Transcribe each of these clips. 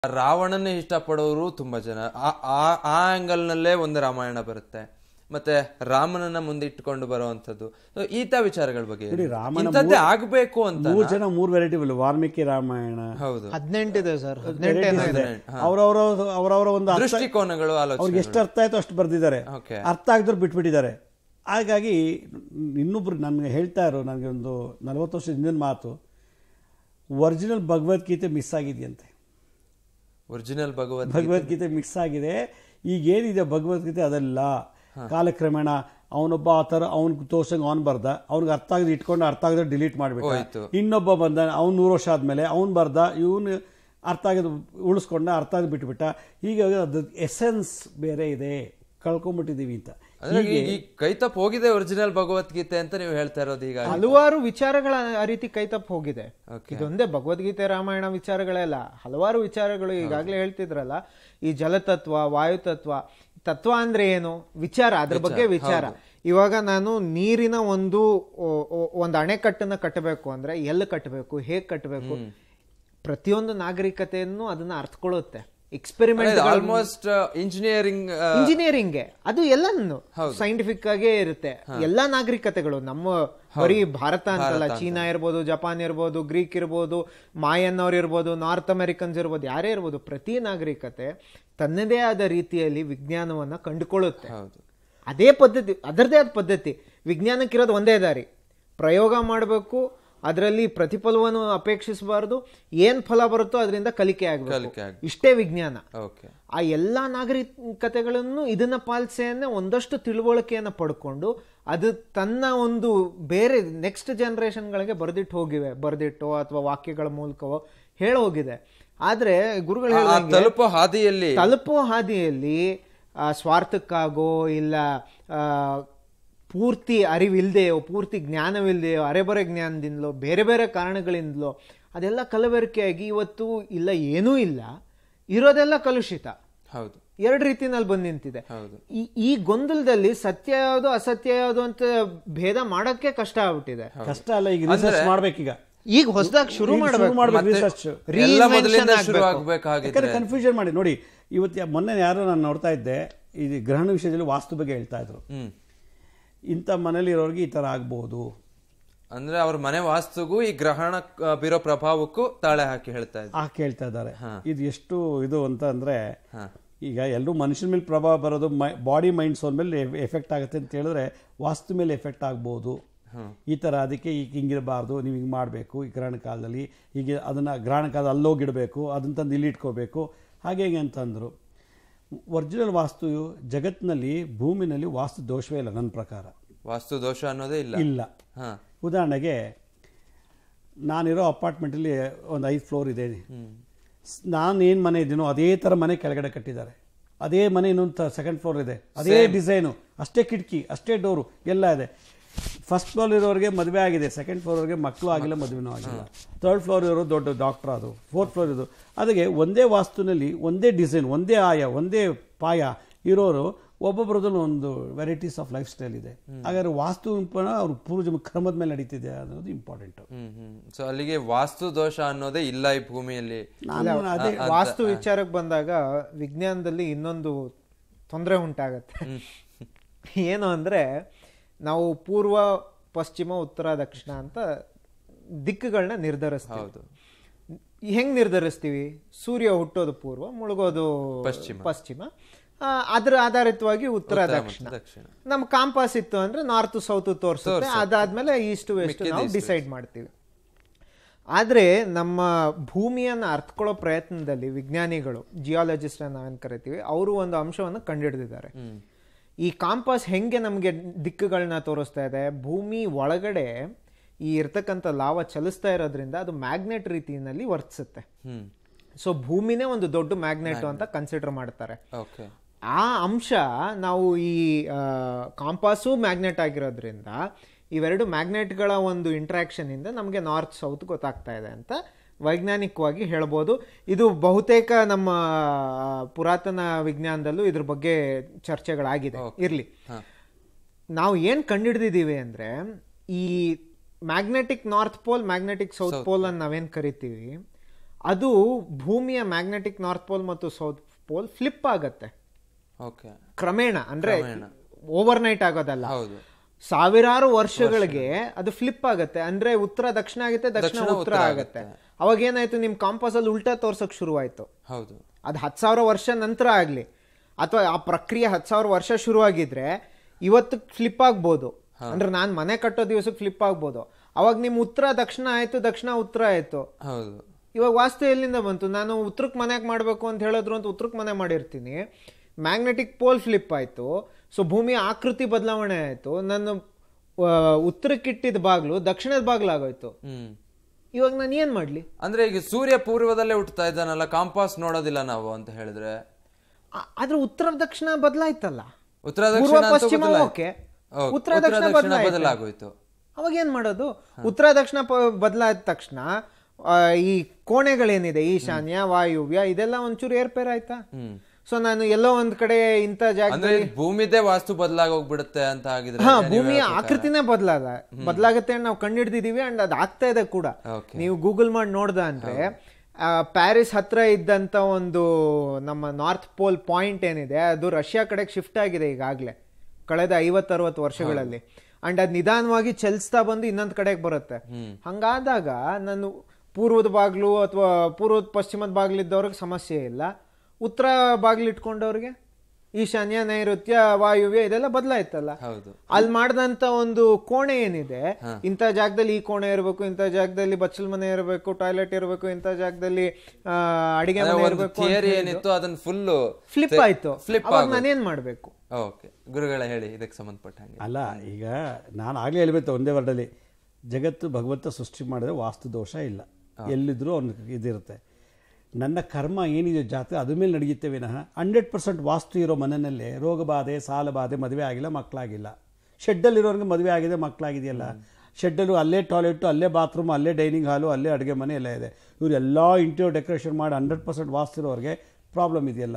ರಾವಣನೇ ಇಷ್ಟಪಡೋರು ತುಂಬಾ ಜನ ಆ- ಆ- ಆ ಆಂಗಲ್ ನಲ್ಲೇ ಒಂದು ರಾಮಾಯಣ ಬರುತ್ತೆ ಮತ್ತೆ ರಾಮನನ್ನ ಮುಂದೆ ಇಟ್ಕೊಂಡು ಬರುವಂತದ್ದು So, ಈತ ವಿಚಾರಗಳ ಬಗ್ಗೆ ಏನು? ನೋಡಿ, ರಾಮನ ಇಂಥದ್ದೇ ಆಗ್ಬೇಕು ಅಂತ ಮೂರು ಜನ ಮೂರು ವೆರೈಟಿ ವಾಲ್ಮೀಕಿ ರಾಮಾಯಣ ಹೌದು ಹದಿನೆಂಟಿದೆ ಸರ್ ಹದಿನೆಂಟೇನೋ ಇದೆ ಅವರವರ ಅವರವರ ಒಂದು ಅರ್ಥ ದೃಷ್ಟಿಕೋನಗಳು ಅವ್ರಿಗೆ ಆಲೋಚನೆ ಎಷ್ಟು ಅರ್ಥ ಆಯ್ತು ಅಷ್ಟು ಬರ್ದಿದ್ದಾರೆ ಓಕೆ ಅರ್ಥ ಆಗಿದ್ರು ಬಿಟ್ಬಿಟ್ಟಿದ್ದಾರೆ ಹಾಗಾಗಿ ಇನ್ನೊಬ್ರು ನನಗೆ ಹೇಳ್ತಾ ಇರೋ ನನಗೆ ಒಂದು ನಲವತ್ತು ವರ್ಷದ ಹಿಂದಿನ ಮಾತು ಒರಿಜಿನಲ್ ಭಗವದ್ಗೀತೆ ಮಿಸ್ ಆಗಿದೆಯಂತೆ ಒರಿಜಿನಲ್ ಭಗವದ್ ಭಗವದ್ಗೀತೆ ಮಿಸ್ ಆಗಿದೆ ಈಗ ಏನಿದೆ ಭಗವದ್ಗೀತೆ ಅದೆಲ್ಲ ಕಾಲಕ್ರಮೇಣ ಅವನೊಬ್ಬ ಆ ಥರ ಅವ್ನಿಗೆ ತೋರ್ಸಂಗೆ ಅವ್ನು ಬರ್ದ ಅವ್ನಿಗೆ ಅರ್ಥ ಆಗದೆ ಇಟ್ಕೊಂಡು ಅರ್ಥ ಆಗದೆ ಡಿಲೀಟ್ ಹೋಯ್ತು. ಮಾಡ್ಬಿಟ್ಟು ಇನ್ನೊಬ್ಬ ಬಂದ ಅವ್ನು ನೂರು ವರ್ಷ ಆದ್ಮೇಲೆ ಅವ್ನು ಬರ್ದ ಇವನು ಅರ್ಥ ಆಗಿದ್ದು ಉಳಿಸ್ಕೊಂಡ ಅರ್ಥ ಆಗಿ ಬಿಟ್ಬಿಟ್ಟ ಹೀಗಾಗಿ ಅದು ಎಸೆನ್ಸ್ ಬೇರೆ ಇದೆ ಕಳ್ಕೊಂಡ್ಬಿಟ್ಟಿದೀವಿ ಅಂತ ಅಂದ್ರೆ ಈ- ಈ ಕೈತಪ್ ಹೋಗಿದೆ ಒರಿಜಿನಲ್ ಭಗವದ್ಗೀತೆ ಅಂತ ನೀವು ಹೇಳ್ತಾ ಇರೋದು ಈಗ ಹಲವಾರು ವಿಚಾರಗಳ ಆ ರೀತಿ ಕೈತಪ್ಪ ಹೋಗಿದೆ ಇದೊಂದೇ ಭಗವದ್ಗೀತೆ ರಾಮಾಯಣ ವಿಚಾರಗಳೆಲ್ಲ ಹಲವಾರು ವಿಚಾರಗಳು ಈಗಾಗಲೇ ಹೇಳ್ತಿದ್ರಲ್ಲ ಈ ಜಲತತ್ವ ವಾಯುತತ್ವ ತತ್ವ ಅಂದ್ರೆ ಏನು ವಿಚಾರ ಅದ್ರ ಬಗ್ಗೆ ವಿಚಾರ ಇವಾಗ ನಾನು ನೀರಿನ ಒಂದು ಓ- ಓ- ಒಂದು ಅಣೆಕಟ್ಟನ್ನ ಕಟ್ಟಬೇಕು ಅಂದ್ರೆ ಎಲ್ಲಿ ಕಟ್ಟಬೇಕು ಹೇಗ್ ಕಟ್ಟಬೇಕು ಪ್ರತಿಯೊಂದು ನಾಗರಿಕತೆಯನ್ನು ಅದನ್ನ ಅರ್ಥಕೊಳ್ಳುತ್ತೆ ಎಕ್ಸ್ಪೆರಿಮೆಂಟ್ ಆಲ್ಮೋಸ್ಟ್ ಇಂಜಿನಿಯರಿಂಗ್ ಇಂಜಿನಿಯರಿಂಗ್ಗೆ ಅದು ಎಲ್ಲಾನು ಸೈಂಟಿಫಿಕ್ ಆಗೇ ಇರುತ್ತೆ ಎಲ್ಲಾ ನಾಗರಿಕತೆಗಳು ನಮ್ಮ ಬರೀ ಭಾರತ ಅಂತಲ್ಲ ಚೀನಾ ಇರ್ಬೋದು ಜಪಾನ್ ಇರ್ಬೋದು ಗ್ರೀಕ್ ಇರ್ಬೋದು ಮಾಯನ್ ಅವ್ರು ಇರ್ಬೋದು ನಾರ್ತ್ ಅಮೆರಿಕನ್ಸ್ ಇರ್ಬೋದು ಯಾರೇ ಇರ್ಬೋದು ಪ್ರತಿ ನಾಗರಿಕತೆ ತನ್ನದೇ ಆದ ರೀತಿಯಲ್ಲಿ ವಿಜ್ಞಾನವನ್ನ ಕಂಡುಕೊಳ್ಳುತ್ತೆ ಹೌದು ಅದೇ ಪದ್ಧತಿ ಅದರದೇ ಆದ ಪದ್ಧತಿ ವಿಜ್ಞಾನಕ್ಕಿರೋದು ಒಂದೇ ದಾರಿ ಪ್ರಯೋಗ ಮಾಡಬೇಕು ಅದರಲ್ಲಿ ಪ್ರತಿಫಲವನ್ನು ಅಪೇಕ್ಷಿಸಬಾರದು ಏನ್ ಫಲ ಬರುತ್ತೋ ಅದರಿಂದ ಕಲಿಕೆ ಆಗಬೇಕು ಕಲಿಕೆ ಆಗ್ಬೇಕು. ಇಷ್ಟೇ ವಿಜ್ಞಾನ ಓಕೆ ಆ ಎಲ್ಲಾ ನಾಗರಿಕತೆಗಳನ್ನು ಇದನ್ನ ಪಾಲಿಸೆಯನ್ನ ಒಂದಷ್ಟು ತಿಳುವಳಿಕೆಯನ್ನ ಪಡ್ಕೊಂಡು ಅದು ತನ್ನ ಒಂದು ಬೇರೆ ನೆಕ್ಸ್ಟ್ ಜನರೇಷನ್ಗಳಿಗೆ ಬರೆದಿಟ್ಟು ಹೋಗಿವೆ ಬರೆದಿಟ್ಟೋ ಅಥವಾ ವಾಕ್ಯಗಳ ಮೂಲಕವೋ ಹೇಳ ಹೋಗಿದೆ ಆದ್ರೆ ಗುರುಗಳು ಆ ಹೇಳಿದಂಗೆ ತಲುಪೋ ಹಾದಿಯಲ್ಲಿ ತಲುಪುವ ಹಾದಿಯಲ್ಲಿ ಆ, ಸ್ವಾರ್ಥಕ್ಕಾಗೋ ಇಲ್ಲ ಆ, ಪೂರ್ತಿ ಅರಿವಿಲ್ದೆಯೋ ಪೂರ್ತಿ ಜ್ಞಾನವಿಲ್ದೆಯೋ ಅರೆಬರೆ ಜ್ಞಾನದಿಂದಲೋ ಬೇರೆ ಬೇರೆ ಕಾರಣಗಳಿಂದಲೋ ಅದೆಲ್ಲ ಕಲಬೆರಕೆಯಾಗಿ ಇವತ್ತು ಇಲ್ಲ ಏನೂ ಇಲ್ಲ ಇರೋದೆಲ್ಲ ಕಲುಷಿತ ಹೌದು ಎರಡು ರೀತಿನಲ್ಲಿ ಬಂದು ನಿಂತಿದೆ ಹೌದು ಈ ಈ ಗೊಂದಲದಲ್ಲಿ ಸತ್ಯ ಯಾವುದು ಅಸತ್ಯ ಯಾವುದು ಅಂತ ಭೇದ ಮಾಡೋಕ್ಕೆ ಕಷ್ಟ ಆಗ್ಬಿಟ್ಟಿದೆ ಕಷ್ಟ ಅಲ್ಲ ಈಗ ರಿಸರ್ಚ್ ಮಾಡ್ಬೇಕೀಗ ಈಗ ಹೊಸದಾಗಿ ಶುರು ಈಗ ಶುರು ಮಾಡಬೇಕು ಮಾಡ್ಬೇಕು ರಿಸರ್ಚ್ ಎಲ್ಲ Reinvention ಮೊದಲಿಂದ ಶುರು ಆಗ್ಬೇಕು. ಆಗ್ಬೇಕಾಗಿದ್ರೆ ಯಾಕಂದ್ರೆ ಕನ್ಫ್ಯೂಷನ್ ಮಾಡಿ ನೋಡಿ ಇವತ್ತು ಯಾ- ಮೊನ್ನೆ ಯಾರೋ ನಾನು ನೋಡ್ತಾ ಇದ್ದೆ ಇದು ಗ್ರಹಣ ವಿಷಯದಲ್ಲಿ ವಾಸ್ತು ಬಗ್ಗೆ ಹೇಳ್ತಾ ಇದ್ರು ಹ್ಮ್ ಇಂಥ ಮನೇಲಿ ಇರೋರಿಗೆ ಈ ತರ ಆಗ್ಬಹುದು ಅಂದ್ರೆ ಅವ್ರ ಮನೆ ವಾಸ್ತುಗೂ ಈ ಗ್ರಹಣ ಆ, ಬೀರೋ ಪ್ರಭಾವಕ್ಕೂ ತಾಳೆ ಹಾಕಿ ಹೇಳ್ತಾ ಇದ್ರು ಆ ಕೇಳ್ತಾ ಇದ್ದಾರೆ ಇದು ಎಷ್ಟು ಇದು ಅಂತ ಅಂದ್ರೆ ಹಾ. ಈಗ ಎಲ್ಲರೂ ಮನುಷ್ಯನ ಮೇಲೆ ಪ್ರಭಾವ ಬರೋದು ಬಾಡಿ ಮೈಂಡ್ ಸೋನ್ ಮೇಲೆ ಎಫೆಕ್ಟ್ ಆಗುತ್ತೆ ಅಂತ ಹೇಳಿದ್ರೆ ವಾಸ್ತು ಮೇಲೆ ಎಫೆಕ್ಟ್ ಆಗ್ಬೋದು ಈ ತರ ಅದಕ್ಕೆ ಈಗ ಹಿಂಗಿರಬಾರ್ದು ನೀವು ಹಿಂಗೆ ಮಾಡಬೇಕು ಈ ಗ್ರಹಣ ಕಾಲದಲ್ಲಿ ಹೀಗೆ ಅದನ್ನ ಗ್ರಹಣ ಕಾಲ ಅಲ್ಲೋಗಿಡಬೇಕು ಅದನ್ನ ತಂದು ಇಲ್ಲಿ ಇಟ್ಕೋಬೇಕು ಹಾಗೆ ಹೀಗೆ ಅಂತಂದ್ರು ಒರಿಜಿನಲ್ ವಾಸ್ತು ಜಗತ್ತಿನಲ್ಲಿ ಭೂಮಿನಲ್ಲಿ ವಾಸ್ತು ದೋಷವೇ ಇಲ್ಲ ನನ್ನ ಪ್ರಕಾರ ವಾಸ್ತು ದೋಷ ಅನ್ನೋದೇ ಇಲ್ಲ ಇಲ್ಲ ಹಾ ಉದಾಹರಣೆಗೆ ನಾನಿರೋ ಅಪಾರ್ಟ್ಮೆಂಟಲ್ಲಿ ಒಂದು ಐದು ಫ್ಲೋರ್ ಇದೆ ನಾನು ಏನು ಮನೆ ಇದ್ದೀನೋ ಅದೇ ಥರ ಮನೆ ಕೆಳಗಡೆ ಕಟ್ಟಿದ್ದಾರೆ ಅದೇ ಮನೆ ಇನ್ನೊಂದು ಸೆಕೆಂಡ್ ಫ್ಲೋರ್ ಇದೆ ಅದೇ ಡಿಸೈನು ಅಷ್ಟೇ ಕಿಟಕಿ ಅಷ್ಟೇ ಡೋರು ಎಲ್ಲ ಇದೆ ಫಸ್ಟ್ ಫ್ಲೋರ್ ಇರೋರಿಗೆ ಮದುವೆ ಆಗಿದೆ ಸೆಕೆಂಡ್ ಫ್ಲೋರ್ ಅವ್ರಿಗೆ ಮಕ್ಕಳು ಆಗಿಲ್ಲ ಮದುವೆನೂ ಆಗಿಲ್ಲ ಥರ್ಡ್ ಫ್ಲೋರ್ ಇರೋ ದೊಡ್ಡ ಡಾಕ್ಟರ್ ಅದು ಫೋರ್ತ್ ಫ್ಲೋರ್ ಇದು ಅದಕ್ಕೆ ಒಂದೇ ವಾಸ್ತುನಲ್ಲಿ ಒಂದೇ ಡಿಸೈನ್ ಒಂದೇ ಆಯ ಒಂದೇ ಪಾಯ ಇರೋರು ಒಬ್ಬೊಬ್ಬರದ್ದು ಒಂದು ವೆರೈಟೀಸ್ ಆಫ್ ಲೈಫ್ ಸ್ಟೈಲ್ ಇದೆ ಹಾಗಾದ್ರೆ ವಾಸ್ತು ಅವ್ರ ಪೂರ್ವಜ ಕರ್ಮದ ಮೇಲೆ ನಡೀತಿದೆ ಅನ್ನೋದು ಇಂಪಾರ್ಟೆಂಟ್ ಹ್ಮ್ ಹ್ಮ್ ಸೊ ಅಲ್ಲಿಗೆ ವಾಸ್ತು ದೋಷ ಅನ್ನೋದೇ ಇಲ್ಲ ಈ ಭೂಮಿಯಲ್ಲಿ ನಾನು ಅದೇ ವಾಸ್ತು ವಿಚಾರಕ್ಕೆ ಬಂದಾಗ ವಿಜ್ಞಾನದಲ್ಲಿ ಇನ್ನೊಂದು ತೊಂದರೆ ಉಂಟಾಗತ್ತೆ ಏನು ಅಂದ್ರೆ ನಾವು ಪೂರ್ವ ಪಶ್ಚಿಮ ಉತ್ತರ ದಕ್ಷಿಣ ಅಂತ ದಿಕ್ಕುಗಳನ್ನ ನಿರ್ಧರಿಸ್ತೀವಿ ಹೌದು ಹೆಂಗ್ ನಿರ್ಧರಿಸ್ತೀವಿ ಸೂರ್ಯ ಹುಟ್ಟೋದು ಪೂರ್ವ ಮುಳುಗೋದು ಪಶ್ಚಿಮ. ಪಶ್ಚಿಮ ಆ, ಅದರ ಆಧಾರಿತವಾಗಿ ಉತ್ತರ ದಕ್ಷಿಣ ದಕ್ಷಿಣ ನಮ್ ಕಾಂಪಾಸ್ ಇತ್ತು ಅಂದ್ರೆ ನಾರ್ತ್ ಸೌತ್ ತೋರಿಸುತ್ತೆ ಅದಾದ್ಮೇಲೆ ಈಸ್ಟ್ ವೆಸ್ಟ್ ನಾವು ಡಿಸೈಡ್ ಮಾಡ್ತೀವಿ ಆದ್ರೆ ನಮ್ಮ ಭೂಮಿಯನ್ನ ಅರ್ಥಕೊಳ್ಳೋ ಪ್ರಯತ್ನದಲ್ಲಿ ವಿಜ್ಞಾನಿಗಳು ಜಿಯಾಲಜಿಸ್ಟ್ ನಾವೇನ್ ಕರಿತೀವಿ ಅವರು ಒಂದು ಅಂಶವನ್ನು ಕಂಡುಹಿಡಿದಿದ್ದಾರೆ ಈ ಕಾಂಪಾಸ್ ಹೆಂಗೆ ನಮಗೆ ದಿಕ್ಕುಗಳನ್ನ ತೋರಿಸ್ತಾ ಇದೆ ಭೂಮಿ ಒಳಗಡೆ ಈ ಇರ್ತಕ್ಕಂಥ ಲಾವ ಚಲಿಸ್ತಾ ಇರೋದ್ರಿಂದ ಅದು ಮ್ಯಾಗ್ನೆಟ್ ರೀತಿಯಲ್ಲಿ ವರ್ತಿಸುತ್ತೆ ಹ್ಮ್ ಸೊ ಭೂಮಿನೇ ಒಂದು ದೊಡ್ಡ ಮ್ಯಾಗ್ನೆಟ್ ಅಂತ ಕನ್ಸಿಡರ್ ಮಾಡ್ತಾರೆ ಓಕೆ ಆ ಅಂಶ ನಾವು ಈ ಕಾಂಪಾಸು ಮ್ಯಾಗ್ನೆಟ್ ಆಗಿರೋದ್ರಿಂದ ಇವೆರಡು ಮ್ಯಾಗ್ನೆಟ್ಗಳ ಒಂದು ಇಂಟ್ರಾಕ್ಷನ್ ಇಂದ ನಮಗೆ ನಾರ್ತ್ ಸೌತ್ ಗೊತ್ತಾಗ್ತಾ ಇದೆ ಅಂತ ವೈಜ್ಞಾನಿಕವಾಗಿ ಹೇಳ್ಬೋದು ಇದು ಬಹುತೇಕ ನಮ್ಮ ಆ, ಪುರಾತನ ವಿಜ್ಞಾನದಲ್ಲೂ ಇದ್ರ ಬಗ್ಗೆ ಚರ್ಚೆಗಳಾಗಿದೆ ಇರ್ಲಿ ನಾವು ಏನ್ ಕಂಡಿಡ್ದಿದೀವಿ ಅಂದ್ರೆ ಈ magnetic north pole magnetic south pole ಅನ್ನು ನಾವೇನ್ ಕರಿತೀವಿ ಅದು ಭೂಮಿಯ ಮ್ಯಾಗ್ನೆಟಿಕ್ ನಾರ್ತ್ ಪೋಲ್ ಮತ್ತು ಸೌತ್ ಪೋಲ್ ಫ್ಲಿಪ್ ಆಗತ್ತೆ ಓಕೆ ಕ್ರಮೇಣ ಅಂದ್ರೆ ಓವರ್ ನೈಟ್ ಆಗೋದಲ್ಲ ಹೌದು ಸಾವಿರಾರು ವರ್ಷಗಳಿಗೆ ಅದು ಫ್ಲಿಪ್ ಆಗತ್ತೆ ಅಂದ್ರೆ ಉತ್ತರ ದಕ್ಷಿಣ ಆಗುತ್ತೆ ದಕ್ಷಿಣ ಉತ್ತರ ಆಗತ್ತೆ ಅವಾಗ ಏನಾಯ್ತು ನಿಮ್ ಕಾಂಪಾಸ್ ಅಲ್ಲಿ ಉಲ್ಟಾ ತೋರ್ಸಕ್ ಶುರುವಾಯ್ತು ಹೌದು ಅದು ಹತ್ತು ಸಾವಿರ ವರ್ಷ ನಂತರ ಆಗಲಿ ಅಥವಾ ಆ ಪ್ರಕ್ರಿಯೆ ಹತ್ತು ಸಾವಿರ ವರ್ಷ ಶುರುವಾಗಿದ್ರೆ ಇವತ್ತು ಫ್ಲಿಪ್ ಆಗ್ಬೋದು ಅಂದ್ರೆ ನಾನು ಮನೆ ಕಟ್ಟೋ ದಿವಸಕ್ಕೆ ಫ್ಲಿಪ್ ಆಗ್ಬೋದು ಅವಾಗ ನಿಮ್ ಉತ್ತರ ದಕ್ಷಿಣ ಆಯ್ತು ದಕ್ಷಿಣ ಉತ್ತರ ಆಯ್ತು ಹೌದು ಇವಾಗ ವಾಸ್ತು ಎಲ್ಲಿಂದ ಬಂತು ನಾನು ಉತ್ತರಕ್ಕೆ ಮನೆಗೆ ಮಾಡಬೇಕು ಅಂತ ಹೇಳಿದ್ರು ಅಂತ ಉತ್ತರಕ್ಕೆ ಮನೆ ಮಾಡಿರ್ತೀನಿ ಮ್ಯಾಗ್ನೆಟಿಕ್ ಪೋಲ್ ಫ್ಲಿಪ್ ಆಯ್ತು ಸೊ ಭೂಮಿಯ ಆಕೃತಿ ಬದಲಾವಣೆ ಆಯ್ತು ನನ್ನ ಆ, ಉತ್ತರಕ್ಕಿಟ್ಟಿದ ಬಾಗ್ಲು ದಕ್ಷಿಣದ ಬಾಗ್ಲು ಆಗೋಯ್ತು ಹ್ಮ್ ಇವಾಗ ನಾನು ಏನ್ ಮಾಡ್ಲಿ ಅಂದ್ರೆ ಈಗ ಸೂರ್ಯ ಪೂರ್ವದಲ್ಲೇ ಹುಟ್ಟುತ್ತಾ ಇದ್ದಾನಲ್ಲ ಕಾಂಪಾಸ್ ನೋಡೋದಿಲ್ಲ ನಾವು ಅಂತ ಹೇಳಿದ್ರೆ ಆ- ಆದ್ರೆ ಉತ್ತರ ದಕ್ಷಿಣ ಬದಲಾಯ್ತಲ್ಲ ಉತ್ತರ ಪೂರ್ವ ದಕ್ಷಿಣ ಅಂತೂ ಪಶ್ಚಿಮ ಬದಲಾಯ್ತು. ಓಕೆ ಓಕೆ, ಉತ್ತರ ಉತ್ತರ ದಕ್ಷಿಣ ದಕ್ಷಿಣ ಬದಲಾಯ್ತು. ಬದಲಾಗೋಯ್ತು ಅವಾಗ ಏನ್ ಮಾಡೋದು ಉತ್ತರ ದಕ್ಷಿಣ ಪ- ಬದಲಾದ ತಕ್ಷಣ ಆ, ಈ ಕೋಣೆಗಳೇನಿದೆ ಈಶಾನ್ಯ ವಾಯುವ್ಯ ಇದೆಲ್ಲ ಒಂಚೂರು ಏರ್ಪೇರ್ ಆಯ್ತಾ ಹ್ಮ್ ಸೊ ನಾನು ಎಲ್ಲೋ ಒಂದ್ ಕಡೆ ಇಂಥ ಜಾಗ ಅಂದ್ರೆ ಭೂಮಿದೇ ವಾಸ್ತು ಬದಲಾಗಿ ಹೋಗ್ಬಿಡುತ್ತೆ ಅಂತ ಆಗಿದ್ರೆ ಹಾ ನೀವು ಭೂಮಿಯ ಹೇಳ್ಬೇಕಾ? ಆಕೃತಿನೇ ಬದಲಾದ ಬದಲಾಗತ್ತೆ ಅಂತ ನಾವು ಕಂಡಿಡ್ದಿದೀವಿ ಅಂಡ್ ಅದು ಆಗ್ತಾ ಇದೆ ಕೂಡ Okay. ನೀವು ಗೂಗಲ್ ಮಾಡಿ ನೋಡ್ದ ಅಂದ್ರೆ ಆ, ಪ್ಯಾರಿಸ್ ಹತ್ರ ಇದ್ದಂತ ಒಂದು ನಮ್ಮ ನಾರ್ತ್ ಪೋಲ್ ಪಾಯಿಂಟ್ ಏನಿದೆ ಅದು ರಷ್ಯಾ ಕಡೆಗೆ ಶಿಫ್ಟ್ ಆಗಿದೆ ಈಗಾಗ್ಲೇ ಕಳೆದ ಐವತ್ತರವತ್ತು ವರ್ಷಗಳಲ್ಲಿ ಅಂಡ್ ಅದ್ ನಿಧಾನವಾಗಿ ಚಲಿಸ್ತಾ ಬಂದು ಇನ್ನೊಂದ್ ಕಡೆಗೆ ಬರುತ್ತೆ ಹಂಗಾದಾಗ ನಾನು ಪೂರ್ವದ ಬಾಗ್ಲು ಅಥವಾ ಪೂರ್ವದ ಪಶ್ಚಿಮದ ಬಾಗ್ಲಿದ್ದವ್ರಿಗೆ ಸಮಸ್ಯೆ ಇಲ್ಲ ಉತ್ತರ ಬಾಗ್ಲು ಇಟ್ಕೊಂಡವ್ರಿಗೆ ಈಶಾನ್ಯ ನೈಋತ್ಯ ವಾಯುವ್ಯ ಇದೆಲ್ಲ ಬದಲಾಯ್ತಲ್ಲ ಹೌದು ಅಲ್ಲಿ ಮಾಡಿದಂತ ಒಂದು ಕೋಣೆ ಏನಿದೆ ಇಂಥ ಜಾಗದಲ್ಲಿ ಈ ಕೋಣೆ ಇರಬೇಕು ಇಂಥ ಜಾಗದಲ್ಲಿ ಬಚ್ಚಲ್ ಮನೆ ಇರಬೇಕು ಟಾಯ್ಲೆಟ್ ಇರಬೇಕು ಇಂಥ ಜಾಗದಲ್ಲಿ ಆ, ಅಡಿಗೆ ಮನೆ ಒಂದು ಇರಬೇಕು ಥಿಯರಿ ಏನಿತ್ತು ಅದನ್ನ ಫುಲ್ ಫ್ಲಿಪ್ ಆಯ್ತು ಫ್ಲಿಪ್ ಅವಾಗ ನಾನೇನ್ ಮಾಡ್ಬೇಕು ಓಕೆ ಗುರುಗಳ ಹೇಳಿ ಇದಕ್ಕೆ ಸಂಬಂಧಪಟ್ಟ ಹಾಗೆ ಅಲ್ಲ ಈಗ ನಾನು ಆಗಲೇ ಹೇಳ್ಬೇಕು ಒಂದೇ ವರ್ಡಲ್ಲಿ ಜಗತ್ತು ಭಗವಂತ ಸೃಷ್ಟಿ ಮಾಡಿದ್ರೆ ವಾಸ್ತು ದೋಷ ಇಲ್ಲ ಎಲ್ಲಿದ್ರೂ ಅವ್ನಿಗೆ ಇದಿರುತ್ತೆ ನನ್ನ ಕರ್ಮ ಏನಿದೆ ಜಾತ್ರೆ ಅದ್ರ ಮೇಲೆ ನಡೆಯುತ್ತೆ ವಿನಃ ಹಂಡ್ರೆಡ್ ಪರ್ಸೆಂಟ್ ವಾಸ್ತು ಇರೋ ಮನೆಯಲ್ಲೇ ರೋಗ ಬಾಧೆ ಸಾಲ ಬಾಧೆ ಮದುವೆ ಆಗಿಲ್ಲ ಮಕ್ಕಳಾಗಿಲ್ಲ ಶೆಡ್ಡಲ್ಲಿರೋರಿಗೆ ಮದುವೆ ಆಗಿದೆ ಮಕ್ಕಳಾಗಿದೆಯಲ್ಲ ಶೆಡ್ಡಲ್ಲೂ ಅಲ್ಲೇ ಟಾಯ್ಲೆಟು ಅಲ್ಲೇ ಬಾತ್ರೂಮ್ ಅಲ್ಲೇ ಡೈನಿಂಗ್ ಹಾಲು ಅಲ್ಲೇ ಅಡುಗೆ ಮನೆ ಎಲ್ಲ ಇದೆ ಇವ್ರು ಎಲ್ಲ ಇಂಟೀರಿಯರ್ ಡೆಕೋರೇಷನ್ ಮಾಡಿ ಹಂಡ್ರೆಡ್ ಪರ್ಸೆಂಟ್ ವಾಸ್ತು ಇರೋರಿಗೆ ಪ್ರಾಬ್ಲಮ್ ಇದೆಯಲ್ಲ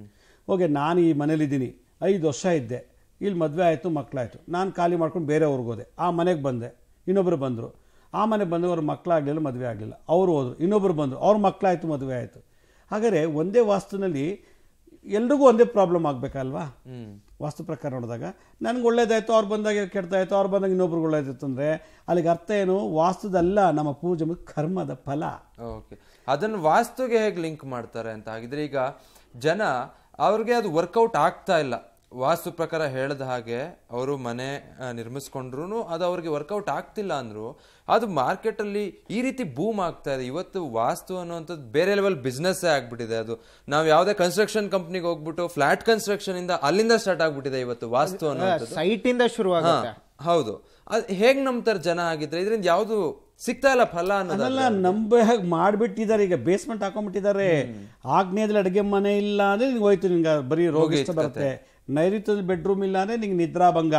ಓಕೆ ನಾನು ಈ ಮನೇಲಿದ್ದೀನಿ ಐದು ವರ್ಷ ಇದ್ದೆ ಇಲ್ಲಿ ಮದುವೆ ಆಯಿತು ಮಕ್ಕಳಾಯಿತು ನಾನು ಖಾಲಿ ಮಾಡ್ಕೊಂಡು ಬೇರೆ ಊರಿಗೆ ಹೋದೆ ಆ ಮನೆಗೆ ಬಂದೆ ಇನ್ನೊಬ್ಬರು ಬಂದರು ಆ ಮನೆಗೆ ಬಂದು ಅವ್ರ ಮಕ್ಕಳಾಗಲಿಲ್ಲ ಮದುವೆ ಆಗಲಿಲ್ಲ ಅವರು ಹೋದರು ಇನ್ನೊಬ್ಬರು ಬಂದರು ಅವ್ರ ಮಕ್ಕಳಾಯಿತು ಮದುವೆ ಆಯಿತು ಹಾಗಾದರೆ ಒಂದೇ ವಾಸ್ತುನಲ್ಲಿ ಎಲ್ರಿಗೂ ಒಂದೇ ಪ್ರಾಬ್ಲಮ್ ಆಗಬೇಕಲ್ವಾ ಹ್ಮ್ ವಾಸ್ತು ಪ್ರಕಾರ ನೋಡಿದಾಗ ನನಗೆ ಒಳ್ಳೇದಾಯ್ತು ಅವ್ರು ಬಂದಾಗ ಕೆಡ್ತಾಯಿತ್ತು ಅವ್ರು ಬಂದಾಗ ಇನ್ನೊಬ್ರಿಗೆ ಒಳ್ಳೇದಾಯ್ತು ಅಂದರೆ ಅಲ್ಲಿಗೆ ಅರ್ಥ ಏನು ವಾಸ್ತುದಲ್ಲ ನಮ್ಮ ಪೂಜೆ ಮತ್ತು ಕರ್ಮದ ಫಲ ಓಕೆ ಅದನ್ನು ವಾಸ್ತುಗೆ ಹೇಗೆ ಲಿಂಕ್ ಮಾಡ್ತಾರೆ ಅಂತ ಹಾಗಿದ್ರೆ ಈಗ ಜನ ಅವ್ರಿಗೆ ಅದು ವರ್ಕೌಟ್ ಆಗ್ತಾ ಇಲ್ಲ ವಾಸ್ತು ಪ್ರಕಾರ ಹೇಳಿದ ಹಾಗೆ ಅವರು ಮನೆ ನಿರ್ಮಿಸ್ಕೊಂಡ್ರು ಅದು ಅವ್ರಿಗೆ ವರ್ಕೌಟ್ ಆಗ್ತಿಲ್ಲ ಅಂದ್ರು ಅದು market ಅಲ್ಲಿ ಈ ರೀತಿ ಬೂಮ್ ಆಗ್ತಾ ಇದೆ ಇವತ್ತು ವಾಸ್ತು ಅನ್ನುವಂಥದ್ದು ಬೇರೆ ಲೆವೆಲ್ ಬಿಸ್ನೆಸ್ ಆಗ್ಬಿಟ್ಟಿದೆ ಅದು ನಾವು ಯಾವುದೇ ಕನ್ಸ್ಟ್ರಕ್ಷನ್ ಕಂಪ್ನಿಗೆ ಹೋಗ್ಬಿಟ್ಟು ಫ್ಲಾಟ್ ಕನ್ಸ್ಟ್ರಕ್ಷನ್ ಇಂದ ಅಲ್ಲಿಂದ ಸ್ಟಾರ್ಟ್ ಆಗ್ಬಿಟ್ಟಿದೆ ಇವತ್ತು ವಾಸ್ತು ಅನ್ನೋದು ಸೈಟ್ ಇಂದ ಶುರು ಆಗುತ್ತೆ ಹೌದು ಅದು ಹೇಗ್ ನಂಬ್ತಾರೆ ಜನ ಆಗಿದ್ರೆ ಇದರಿಂದ ಯಾವುದು ಸಿಗ್ತಾ ಇಲ್ಲ ಫಲ ಅನ್ನೋದು ಅದೆಲ್ಲ ನಂಬ ಹಾಗೆ ಮಾಡಿಬಿಟ್ಟಿದ್ದಾರೆ ಈಗ ಬೇಸ್ಮೆಂಟ್ ಹಾಕೊಂಡ್ಬಿಟ್ಟಿದ್ದಾರೆ ಆಗ್ನೇಯದಲ್ಲಿ ಅಡುಗೆ ಮನೆ ಇಲ್ಲ ಅಂದ್ರೆ ನಿಂಗೆ ಹೋಯ್ತು ನಿಂಗೆ ಬರೀ ರೋಗಿಷ್ಟ ಬರುತ್ತೆ ನೈಋತ್ಯದಲ್ಲಿ ಬೆಡ್ರೂಮ್ ಇಲ್ಲ ಅಂದರೆ ನಿಂಗೆ ನಿದ್ರಾಭಂಗ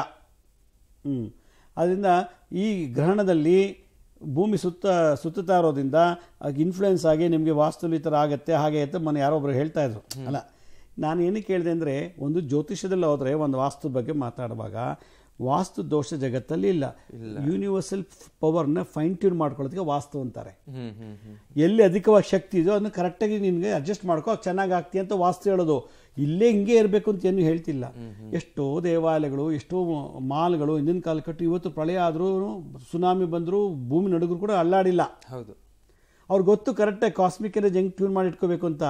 ಹ್ಞೂ ಅದರಿಂದ ಈ ಗ್ರಹಣದಲ್ಲಿ ಭೂಮಿ ಸುತ್ತ ಸುತ್ತುತ್ತಾ ಇರೋದ್ರಿಂದ ಇನ್ಫ್ಲುಯೆನ್ಸ್ ಆಗಿ ನಿಮಗೆ ವಾಸ್ತುಲಿ ಈ ಥರ ಆಗುತ್ತೆ ಹಾಗೆ ಅಂತ ಮನೆ ಯಾರೋ ಒಬ್ರು ಹೇಳ್ತಾ ಇದ್ರು ಅಲ್ಲ ನಾನು ಏನಕ್ಕೆ ಹೇಳಿದೆ ಅಂದರೆ ಒಂದು ಜ್ಯೋತಿಷ್ಯದಲ್ಲಿ ಹೋದರೆ ಒಂದು ವಾಸ್ತು ಬಗ್ಗೆ ಮಾತಾಡುವಾಗ ವಾಸ್ತು ದೋಷ ಜಗತ್ತಲ್ಲಿ ಇಲ್ಲ ಯೂನಿವರ್ಸಲ್ ಪವರ್ನ ಫೈನ್ ಟ್ಯೂನ್ ಮಾಡ್ಕೊಳ್ಳೋದಕ್ಕೆ ವಾಸ್ತು ಅಂತಾರೆ ಹ್ಮ್ ಹ್ಮ್ ಹ್ಮ್ ಎಲ್ಲಿ ಅಧಿಕವಾಗಿ ಶಕ್ತಿ ಇದೆಯೋ ಅದನ್ನು ಕರೆಕ್ಟಾಗಿ ನಿನಗೆ ಅಡ್ಜಸ್ಟ್ ಮಾಡ್ಕೋ ಚೆನ್ನಾಗಿ ಆಗ್ತೀಯ ಅಂತ ವಾಸ್ತು ಹೇಳೋದು ಇಲ್ಲೇ ಹಿಂಗೆ ಇರಬೇಕು ಅಂತ ಏನು ಹೇಳ್ತಿಲ್ಲ ಎಷ್ಟೋ ದೇವಾಲಯಗಳು ಎಷ್ಟೋ ಮಾಲ್ಗಳು ಹಿಂದಿನ ಕಾಲ ಕಟ್ಟು ಇವತ್ತು ಪ್ರಳಯ ಆದರೂ ಸುನಾಮಿ ಬಂದರೂ ಭೂಮಿ ನಡುಗರು ಕೂಡ ಅಲ್ಲಾಡಿಲ್ಲ ಹೌದು ಅವ್ರಿಗೆ ಗೊತ್ತು ಕರೆಕ್ಟಾಗಿ ಕಾಸ್ಮಿಕ್ ಎನರ್ಜಿ ಹೆಂಗೆ ಟ್ಯೂನ್ ಮಾಡಿ ಇಟ್ಕೋಬೇಕು ಅಂತ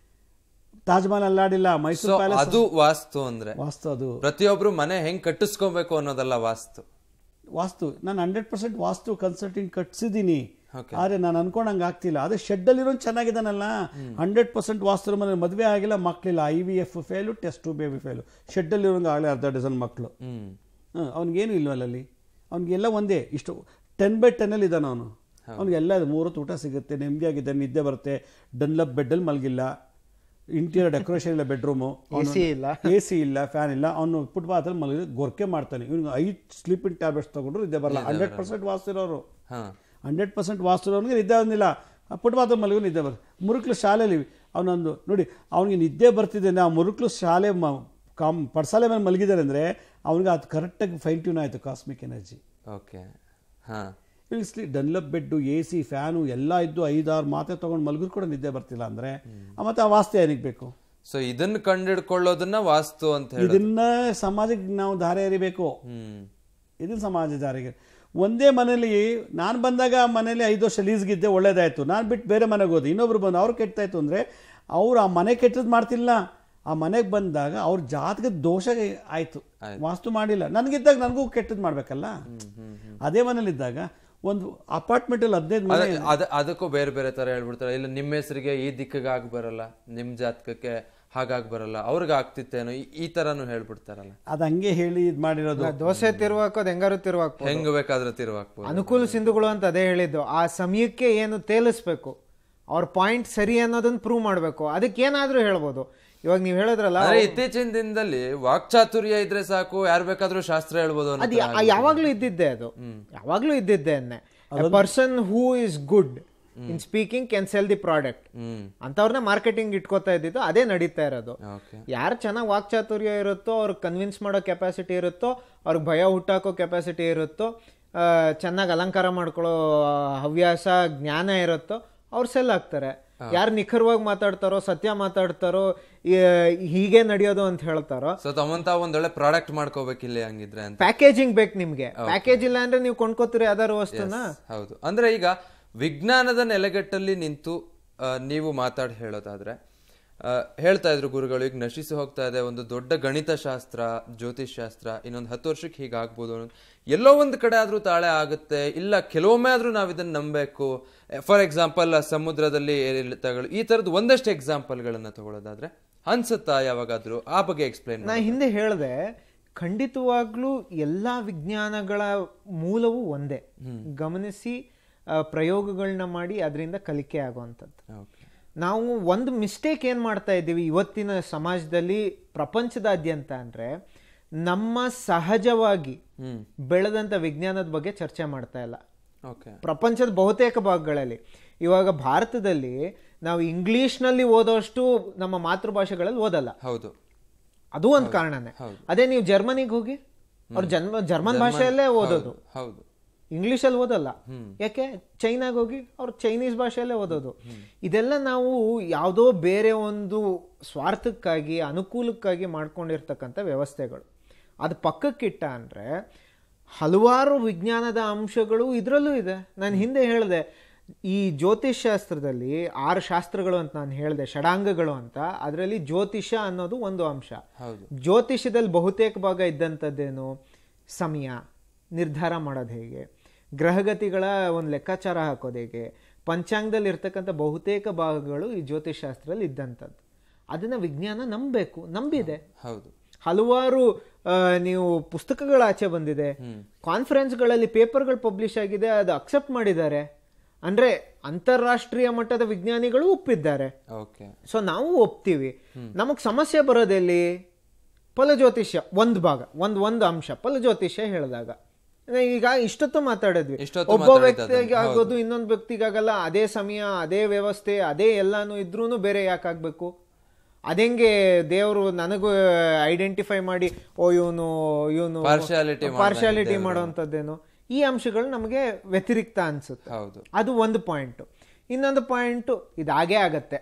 ತಾಜ್ ಮಹಲ್ ಅಲ್ಲಾಡಿಲ್ಲ ಮೈಸೂರು ಸೊ ಪ್ಯಾಲೇಸ್ ಅದು ವಾಸ್ತು ಅಂದ್ರೆ ವಾಸ್ತು ಅದು ಪ್ರತಿಯೊಬ್ರು ಮನೆ ಹೆಂಗ್ ಕಟ್ಟಿಸ್ಕೋಬೇಕು ಅನ್ನೋದಲ್ಲ ವಾಸ್ತು ವಾಸ್ತು ನಾನು ಹಂಡ್ರೆಡ್ ಪರ್ಸೆಂಟ್ ವಾಸ್ತು ಕನ್ಸಲ್ಟಿಂಗ್ ಕಟ್ಸಿದ್ದೀನಿ Okay. ಆದರೆ ನಾನು ಅನ್ಕೊಂಡಂಗೆ ಆಗ್ತಿಲ್ಲ ಅದೇ ಶೆಡ್ಡಲ್ಲಿರೋ ಚೆನ್ನಾಗಿದ್ದಾನಲ್ಲ ಹಂಡ್ರೆಡ್ ಪರ್ಸೆಂಟ್ ವಾಸ್ತು ಮನೆ ಮದುವೆ ಆಗಿಲ್ಲ ಮಕ್ಕಳಿಲ್ಲ I V F fail test tube baby fail ಶೆಡ್ಡಲ್ಲಿರೋಂಗೆ ಆಗಲೇ ಅರ್ಧ ಡಜನ್ ಮಕ್ಕಳು ಹ್ಮ್ ಹಾಂ ಅವ್ನಿಗೇನು ಇಲ್ವಲ್ಲ ಅಲ್ಲಿ ಅವ್ನಿಗೆಲ್ಲ ಒಂದೇ ಇಷ್ಟು ಟೆನ್ ಬೈ ಟೆನ್ನಲ್ಲಿ ಇದ್ದಾನೆ ಅವನು ಅವ್ನಿಗೆಲ್ಲ ಇದು ಮೂರೊತ್ತು ಊಟ ಸಿಗುತ್ತೆ ನೆಮ್ಮದಿಯಾಗಿದ್ದಾನೆ ನಿದ್ದೆ ಬರುತ್ತೆ ಡನ್ಲಪ್ ಬೆಡ್ಡಲ್ಲಿ ಮಲಗಿಲ್ಲ ಇಂಟೀರಿಯರ್ ಡೆಕೋರೇಷನ್ ಇಲ್ಲ ಬೆಡ್ರೂಮು AC ಇಲ್ಲ. ಎ ಸಿ ಇಲ್ಲ ಫ್ಯಾನ್ ಇಲ್ಲ ಅವನು ಫುಟ್ಪಾತಲ್ಲಿ ಮಲಗಿದ್ರೆ ಗೊರಕೆ ಮಾಡ್ತಾನೆ ಇವ್ನಿಗೆ ಐದು ಸ್ಲೀಪಿಂಗ್ ಟ್ಯಾಬ್ಲೆಟ್ಸ್ ತೊಗೊಂಡ್ರು ನಿದ್ದೆ ಬರಲ್ಲ ಹಂಡ್ರೆಡ್ ಪರ್ಸೆಂಟ್ ವಾಸ್ತು ಇರೋರು ಹಾ ಹಂಡ್ರೆಡ್ ಪರ್ಸೆಂಟ್ ವಾಸ್ತು ಇರೋನಿಗೆ ನಿದ್ದೆ ಬಂದಿಲ್ಲ ಫುಟ್ಪಾತ್ ಮಲಗು ನಿದ್ದೆ ಬರ್ ಮುರುಕ್ಲು ಶಾಲೆಯಲ್ಲಿ ಅವನೊಂದು ನೋಡಿ ಅವನಿಗೆ ನಿದ್ದೆ ಬರ್ತಿದೆ ಅಂದ್ರೆ ಆ ಮುರುಕ್ಲು ಶಾಲೆ ಮ ಕಾಮ್ ಪಡ್ಸಾಲೆ ಮೇಲೆ ಮಲಗಿದ್ದಾರೆ ಅಂದರೆ ಅವನಿಗೆ ಅದು ಕರೆಕ್ಟಾಗಿ ಫೈನ್ ಟ್ಯೂನ್ ಆಯಿತು ಕಾಸ್ಮಿಕ್ ಎನರ್ಜಿ ಓಕೆ ಹಾ continuously Dunlop bed A C fan ಎಲ್ಲ ಇದ್ದು ಐದಾರು ಮಾತೆ ತೊಗೊಂಡು ಮಲಗಿದ್ರು ಕೂಡ ನಿದ್ದೆ ಬರ್ತಿಲ್ಲ ಅಂದರೆ ಮತ್ತೆ ಆ ವಾಸ್ತು ಏನಿಗೆ ಬೇಕು ಸೊ ಇದನ್ನ ಕಂಡಿಡ್ಕೊಳ್ಳೋದನ್ನ ವಾಸ್ತು ಅಂತ ಹೇಳಿ ಇದನ್ನ ಸಮಾಜಕ್ಕೆ ನಾವು ದಾರಿ ಎರಿಬೇಕು ಹ್ಮ್ ಇದನ್ನ ಸಮಾಜ ಜಾರಿಗೆ ಒಂದೇ ಮನೇಲಿ ನಾನು ಬಂದಾಗ ಆ ಮನೇಲಿ ಐದು ವರ್ಷ ಲೀಸ್ಗಿದ್ದೆ ಒಳ್ಳೇದಾಯ್ತು ನಾನು ಬಿಟ್ಟು ಬೇರೆ ಮನೆಗೆ ಹೋದೆ ಇನ್ನೊಬ್ರು ಬಂದು ಅವ್ರು ಕೆಟ್ಟಾಯ್ತು ಅಂದರೆ ಅವ್ರು ಆ ಮನೆ ಕೆಟ್ಟದ್ದು ಮಾಡ್ತಿಲ್ಲ ಆ ಮನೆಗೆ ಬಂದಾಗ ಅವ್ರ ಜಾತಕ ದೋಷ ಆಯ್ತು ವಾಸ್ತು ಮಾಡಿಲ್ಲ ನನಗಿದ್ದಾಗ ನನಗೂ ಕೆಟ್ಟದ್ದು ಮಾಡ್ಬೇಕಲ್ಲ ಅದೇ ಮನೇಲಿದ್ದಾಗ ಒಂದು ಅಪಾರ್ಟ್ಮೆಂಟಲ್ಲಿ ಹದಿನೈದು ಮನೆ ಅದ- ಅದ ಅದಕ್ಕೂ ಬೇರೆ ಬೇರೆ ತರ ಹೇಳ್ಬಿಡ್ತಾರೆ ಇಲ್ಲ ನಿಮ್ಮ ಹೆಸರಿಗೆ ಈ ದಿಕ್ಕಿಗೆ ಆಗ್ ಬರಲ್ಲ ನಿಮ್ ಜಾತಕಕ್ಕೆ ಹಾಗಾಗಿ ಬರಲ್ಲ ಅವ್ರಿಗೆ ಆಗ್ತಿತ್ತೇನೋ ಈ- ಈ ತರಾನು ಹೇಳ್ಬಿಡ್ತಾರಲ್ಲ ಅದು ಹಂಗೆ ಹೇಳಿ ಇದು ಮಾಡಿರೋದು ದೋಸೆ ತಿರುವಾಕೋದು ಹೆಂಗಾರು ತಿರುವಾಕ್ಬೋದು ಹೆಂಗ್ ಬೇಕಾದ್ರೆ ತಿರುವಾಕ್ಬೋದು ಅನುಕೂಲ ಸಿಂಧುಗಳು ಅಂತ ಅದೇ ಹೇಳಿದ್ದು ಆ ಸಮಯಕ್ಕೆ ಏನು ತೇಲಿಸ್ಬೇಕು ಅವ್ರ ಪಾಯಿಂಟ್ ಸರಿ ಅನ್ನೋದನ್ನ ಪ್ರೂವ್ ಮಾಡಬೇಕು ಅದಕ್ಕೆ ಏನಾದ್ರೂ ಹೇಳ್ಬೋದು ಇವಾಗ ನೀವು ಹೇಳಿದ್ರಲ್ಲ ಆದ್ರೆ ಇತ್ತೀಚಿನ ದಿನದಲ್ಲಿ ವಾಕ್ಚಾತುರ್ಯ ಇದ್ರೆ ಸಾಕು ಯಾರು ಬೇಕಾದ್ರೂ ಶಾಸ್ತ್ರ ಹೇಳ್ಬೋದು ಅನ್ನೋ ಅದು ಯಾ- ಯಾವಾಗ್ಲೂ ಇದ್ದಿದ್ದೆ ಅದು ಯಾವಾಗ್ಲೂ ಇದ್ದಿದ್ದೆ person who is good in speaking can sell the product hmm ಅಂತವ್ರನ್ನ ಮಾರ್ಕೆಟಿಂಗ್ ಇಟ್ಕೋತಾ ಇದ್ದಿದ್ದು ಅದೇ ನಡೀತಾ ಇರೋದು ಓಕೆ ಯಾರು ಚೆನ್ನಾಗಿ ವಾಕ್ಚಾತುರ್ಯ ಇರುತ್ತೋ ಅವ್ರಿಗೆ ಕನ್ವಿನ್ಸ್ ಮಾಡೋ ಕೆಪಾಸಿಟಿ ಇರುತ್ತೋ ಅವ್ರಿಗೆ ಭಯ ಹುಟ್ಟಾಕೋ ಕೆಪಾಸಿಟಿ ಇರುತ್ತೋ ಚೆನ್ನಾಗಿ ಅಲಂಕಾರ ಮಾಡ್ಕೊಳ್ಳೋ ಹವ್ಯಾಸ ಜ್ಞಾನ ಇರುತ್ತೋ ಅವ್ರು ಸೆಲ್ ಆಗ್ತಾರೆ ಯಾರು ನಿಖರವಾಗಿ ಮಾತಾಡ್ತಾರೋ ಸತ್ಯ ಮಾತಾಡ್ತಾರೋ ಈ- ಹೀಗೆ ನಡೆಯೋದು ಅಂತ ಹೇಳ್ತಾರೋ ಸೊ ತಮ್ಮಂತ ಒಂದೊಳ್ಳೆ ಪ್ರಾಡಕ್ಟ್ ಮಾಡ್ಕೋಬೇಕಿಲ್ಲ ಹಂಗಿದ್ರೆ ಅಂತ ಪ್ಯಾಕೇಜಿಂಗ್ ಬೇಕು ನಿಮ್ಗೆ ಪ್ಯಾಕೇಜ್ ಇಲ್ಲ ಅಂದ್ರೆ ನೀವು ಕೊಂಡ್ಕೋತೀರಿ ಯಾವ್ದಾದ್ರು ವಸ್ತುನ ಹೌದು ಅಂದ್ರೆ ಈಗ ವಿಜ್ಞಾನದ ನೆಲೆಗಟ್ಟಲ್ಲಿ ನಿಂತು ಆ, ನೀವು ಮಾತಾಡಿ ಹೇಳೋದಾದ್ರೆ ಆ, ಹೇಳ್ತಾ ಇದ್ರು ಗುರುಗಳು ಈಗ ನಶಿಸಿ ಹೋಗ್ತಾ ಇದೆ ಒಂದು ದೊಡ್ಡ ಗಣಿತ ಶಾಸ್ತ್ರ ಜ್ಯೋತಿಷ್ ಶಾಸ್ತ್ರ ಇನ್ನೊಂದು ಹತ್ತು ವರ್ಷಕ್ಕೆ ಹೀಗಾಗ್ಬೋದು ಅನ್ನೋದು ಎಲ್ಲೋ ಒಂದು ಕಡೆ ಆದ್ರೂ ತಾಳೆ ಆಗುತ್ತೆ ಇಲ್ಲ ಕೆಲವೊಮ್ಮೆ ಆದ್ರೂ ನಾವು ಇದನ್ನ ನಂಬಬೇಕು ಫಾರ್ ಎಕ್ಸಾಂಪಲ್ ಸಮುದ್ರದಲ್ಲಿ ಏರಿಳಿತಗಳು ಈ ತರದ ಒಂದಷ್ಟು ಎಕ್ಸಾಂಪಲ್ಗಳನ್ನ ತಗೊಳ್ಳೋದಾದ್ರೆ ಅನ್ಸುತ್ತಾ ಯಾವಾಗಾದ್ರೂ ಆ ಬಗ್ಗೆ ಎಕ್ಸ್ಪ್ಲೈನ್ ನಾ ಹಿಂದೆ ಹೇಳಿದೆ ಖಂಡಿತವಾಗ್ಲೂ ಎಲ್ಲಾ ವಿಜ್ಞಾನಗಳ ಮೂಲವು ಒಂದೇ ಗಮನಿಸಿ ಆ, ಪ್ರಯೋಗಗಳನ್ನ ಮಾಡಿ ಅದರಿಂದ ಕಲಿಕೆ ಆಗುವಂಥದ್ದು ಓಕೆ ನಾವು ಒಂದು ಮಿಸ್ಟೇಕ್ ಏನು ಮಾಡ್ತಾ ಇದ್ದೀವಿ ಇವತ್ತಿನ ಸಮಾಜದಲ್ಲಿ ಪ್ರಪಂಚದಾದ್ಯಂತ ಅಂದರೆ ನಮ್ಮ ಸಹಜವಾಗಿ ಹ್ಮ್ ಬೆಳೆದಂಥ ವಿಜ್ಞಾನದ ಬಗ್ಗೆ ಚರ್ಚೆ ಮಾಡ್ತಾ ಇಲ್ಲ ಓಕೆ ಪ್ರಪಂಚದ ಬಹುತೇಕ ಭಾಗಗಳಲ್ಲಿ ಇವಾಗ ಭಾರತದಲ್ಲಿ ನಾವು ಇಂಗ್ಲಿಷ್ನಲ್ಲಿ ಓದೋಷ್ಟು ನಮ್ಮ ಮಾತೃಭಾಷೆಗಳಲ್ಲಿ ಓದಲ್ಲ ಹೌದು ಅದು ಒಂದು ಕಾರಣನೇ ಅದೇ ನೀವು ಜರ್ಮನಿಗೆ ಹೋಗಿ ಅವ್ರು ಜನ್ಮ ಜರ್ಮನ್ ಭಾಷೆಯಲ್ಲೇ ಓದೋದು ಹೌದು ಇಂಗ್ಲಿಷಲ್ಲಿ ಓದಲ್ಲ ಯಾಕೆ ಚೈನಾಗ್ ಹೋಗಿ ಅವ್ರು ಚೈನೀಸ್ ಭಾಷೆಯಲ್ಲೇ ಓದೋದು ಇದೆಲ್ಲ ನಾವು ಯಾವುದೋ ಬೇರೆ ಒಂದು ಸ್ವಾರ್ಥಕ್ಕಾಗಿ ಅನುಕೂಲಕ್ಕಾಗಿ ಮಾಡ್ಕೊಂಡಿರ್ತಕ್ಕಂಥ ವ್ಯವಸ್ಥೆಗಳು ಅದು ಪಕ್ಕಕ್ಕಿಟ್ಟ ಅಂದರೆ ಹಲವಾರು ವಿಜ್ಞಾನದ ಅಂಶಗಳು ಇದರಲ್ಲೂ ಇದೆ ನಾನು ಹಿಂದೆ ಹೇಳಿದೆ ಈ ಜ್ಯೋತಿಷ್ ಶಾಸ್ತ್ರದಲ್ಲಿ ಆರು ಶಾಸ್ತ್ರಗಳು ಅಂತ ನಾನು ಹೇಳಿದೆ ಷಡಾಂಗಗಳು ಅಂತ ಅದರಲ್ಲಿ ಜ್ಯೋತಿಷ ಅನ್ನೋದು ಒಂದು ಅಂಶ ಹೌದು ಜ್ಯೋತಿಷದಲ್ಲಿ ಬಹುತೇಕ ಭಾಗ ಇದ್ದಂಥದ್ದೇನು ಸಮಯ ನಿರ್ಧಾರ ಮಾಡೋದು ಹೇಗೆ ಗ್ರಹಗತಿಗಳ ಒಂದು ಲೆಕ್ಕಾಚಾರ ಹಾಕೋದು ಹೇಗೆ ಪಂಚಾಂಗದಲ್ಲಿ ಇರ್ತಕ್ಕಂಥ ಬಹುತೇಕ ಭಾಗಗಳು ಈ ಜ್ಯೋತಿಷ್ ಶಾಸ್ತ್ರದಲ್ಲಿ ಇದ್ದಂಥದ್ದು ಅದನ್ನ ವಿಜ್ಞಾನ ನಂಬಬೇಕು ನಂಬಿದೆ ಹೌದು ಹಲವಾರು ಆ, ನೀವು ಪುಸ್ತಕಗಳ ಆಚೆ ಬಂದಿದೆ ಕಾನ್ಫರೆನ್ಸ್ಗಳಲ್ಲಿ ಪೇಪರ್ಗಳು ಪಬ್ಲಿಷ್ ಆಗಿದೆ ಅದು ಅಕ್ಸೆಪ್ಟ್ ಮಾಡಿದ್ದಾರೆ ಅಂದ್ರೆ ಅಂತಾರಾಷ್ಟ್ರೀಯ ಮಟ್ಟದ ವಿಜ್ಞಾನಿಗಳು ಒಪ್ಪಿದ್ದಾರೆ ಓಕೆ ಸೊ ನಾವು ಒಪ್ತೀವಿ ನಮಗ್ ಸಮಸ್ಯೆ ಬರೋದೆಲ್ಲಿ ಫಲಜ್ಯೋತಿಷ್ಯ ಒಂದು ಭಾಗ ಒಂದು ಒಂದು ಅಂಶ ಫಲಜ್ಯೋತಿಷ್ಯ ಹೇಳಿದಾಗ ಈಗ ಇಷ್ಟೊತ್ತು ಮಾತಾಡಿದ್ವಿ ಇಷ್ಟೊತ್ತು ಒಬ್ಬ ಮಾತಾಡಿದ್ದು ವ್ಯಕ್ತಿಗೆ ಆಗೋದು ಇನ್ನೊಂದು ವ್ಯಕ್ತಿಗಾಗಲ್ಲ ಅದೇ ಸಮಯ ಅದೇ ವ್ಯವಸ್ಥೆ ಅದೇ ಎಲ್ಲಾನು ಇದ್ರೂ ಬೇರೆ ಯಾಕಾಗ್ಬೇಕು ಅದೆಂಗೆ ದೇವರು ನನಗೂ ಐಡೆಂಟಿಫೈ ಮಾಡಿ ಓ ಇವನು ಇವನು Partiality ಮಾಡ್ದ ಪಾರ್ಶಾಲಿಟಿ ಮಾಡುವಂಥದ್ದೇನು ಈ ಅಂಶಗಳು ನಮಗೆ ವ್ಯತಿರಿಕ್ತ ಅನ್ಸುತ್ತೆ ಹೌದು ಅದು ಒಂದು ಪಾಯಿಂಟ್ ಇನ್ನೊಂದು ಪಾಯಿಂಟ್ ಇದಾಗೇ ಆಗತ್ತೆ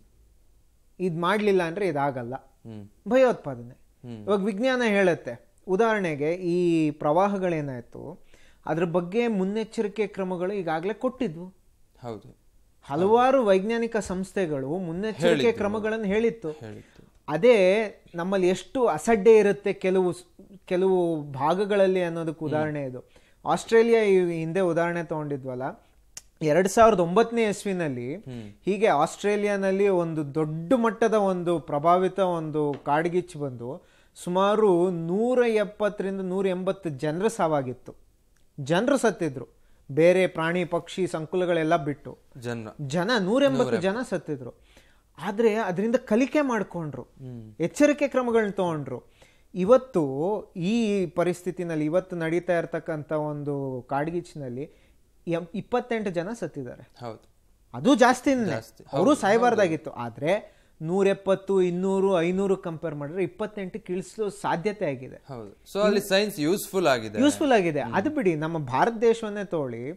ಇದ್ ಮಾಡ್ಲಿಲ್ಲ ಅಂದ್ರೆ ಇದಾಗಲ್ಲ ಹ್ಮ್ ಭಯೋತ್ಪಾದನೆ ಇವಾಗ ವಿಜ್ಞಾನ ಹೇಳುತ್ತೆ ಉದಾಹರಣೆಗೆ ಈ ಪ್ರವಾಹಗಳೇನಾಯ್ತು ಅದ್ರ ಬಗ್ಗೆ ಮುನ್ನೆಚ್ಚರಿಕೆ ಕ್ರಮಗಳು ಈಗಾಗಲೇ ಕೊಟ್ಟಿದ್ವು ಹೌದು ಹಲವಾರು ವೈಜ್ಞಾನಿಕ ಸಂಸ್ಥೆಗಳು ಮುನ್ನೆಚ್ಚರಿಕೆ ಕ್ರಮಗಳನ್ನು ಹೇಳಿತ್ತು ಹೇಳಿತ್ತು ಅದೇ ನಮ್ಮಲ್ಲಿ ಎಷ್ಟು ಅಸಡ್ಡೆ ಇರುತ್ತೆ ಕೆಲವು ಸ್- ಕೆಲವು ಭಾಗಗಳಲ್ಲಿ ಅನ್ನೋದಕ್ಕೆ ಉದಾಹರಣೆ ಇದು ಆಸ್ಟ್ರೇಲಿಯಾ ಈ ಹಿಂದೆ ಉದಾಹರಣೆ ತಗೊಂಡಿದ್ವಲ್ಲ ಎರಡ್ ಸಾವಿರದ ಒಂಬತ್ತನೇ ಇಸ್ವಿನಲ್ಲಿ ಹೀಗೆ ಆಸ್ಟ್ರೇಲಿಯಾನಲ್ಲಿ ಒಂದು ದೊಡ್ಡ ಮಟ್ಟದ ಒಂದು ಪ್ರಭಾವಿತ ಒಂದು ಕಾಡ್ಗಿಚ್ಚು ಬಂದು ಸುಮಾರು ನೂರ ಎಪ್ಪತ್ತರಿಂದ ನೂರ ಎಂಬತ್ತು ಜನರ ಸಾವಾಗಿತ್ತು ಜನರು ಸತ್ತಿದ್ರು ಬೇರೆ ಪ್ರಾಣಿ ಪಕ್ಷಿ ಸಂಕುಲಗಳೆಲ್ಲ ಬಿಟ್ಟು ಜನ ಜನ ನೂರೆಂಬತ್ತು ಜನ ಸತ್ತಿದ್ರು ಆದ್ರೆ ಅದರಿಂದ ಕಲಿಕೆ ಮಾಡ್ಕೊಂಡ್ರು ಎಚ್ಚರಿಕೆ ಕ್ರಮಗಳನ್ನ ತಗೊಂಡ್ರು ಇವತ್ತು ಈ ಪರಿಸ್ಥಿತಿನಲ್ಲಿ ಇವತ್ತು ನಡೀತಾ ಇರ್ತಕ್ಕಂಥ ಒಂದು ಕಾಡ್ಗಿಚ್ನಲ್ಲಿ ಎಂ- ಇಪ್ಪತ್ತೆಂಟು ಜನ ಸತ್ತಿದ್ದಾರೆ ಹೌದು ಅದು ಜಾಸ್ತಿನೇ ಅವರು ಸಾಯಬಾರ್ದಾಗಿತ್ತು ಆದ್ರೆ ನೂರೆಪ್ಪತ್ತು ಇನ್ನೂರು ಐನೂರು ಕಂಪೇರ್ ಮಾಡಿದ್ರೆ ಇಪ್ಪತ್ತೆಂಟು ಇಳಿಸೋ ಸಾಧ್ಯತೆ ಆಗಿದೆ ಹೌದು ಸೊ ಅಲ್ಲಿ ಸೈನ್ಸ್ ಯೂಸ್ಫುಲ್ ಆಗಿದೆ ಯೂಸ್ಫುಲ್ ಆಗಿದೆ ಅದು ಬಿಡಿ ನಮ್ಮ ಭಾರತ ದೇಶವನ್ನೇ ತಗೊಳ್ಳಿ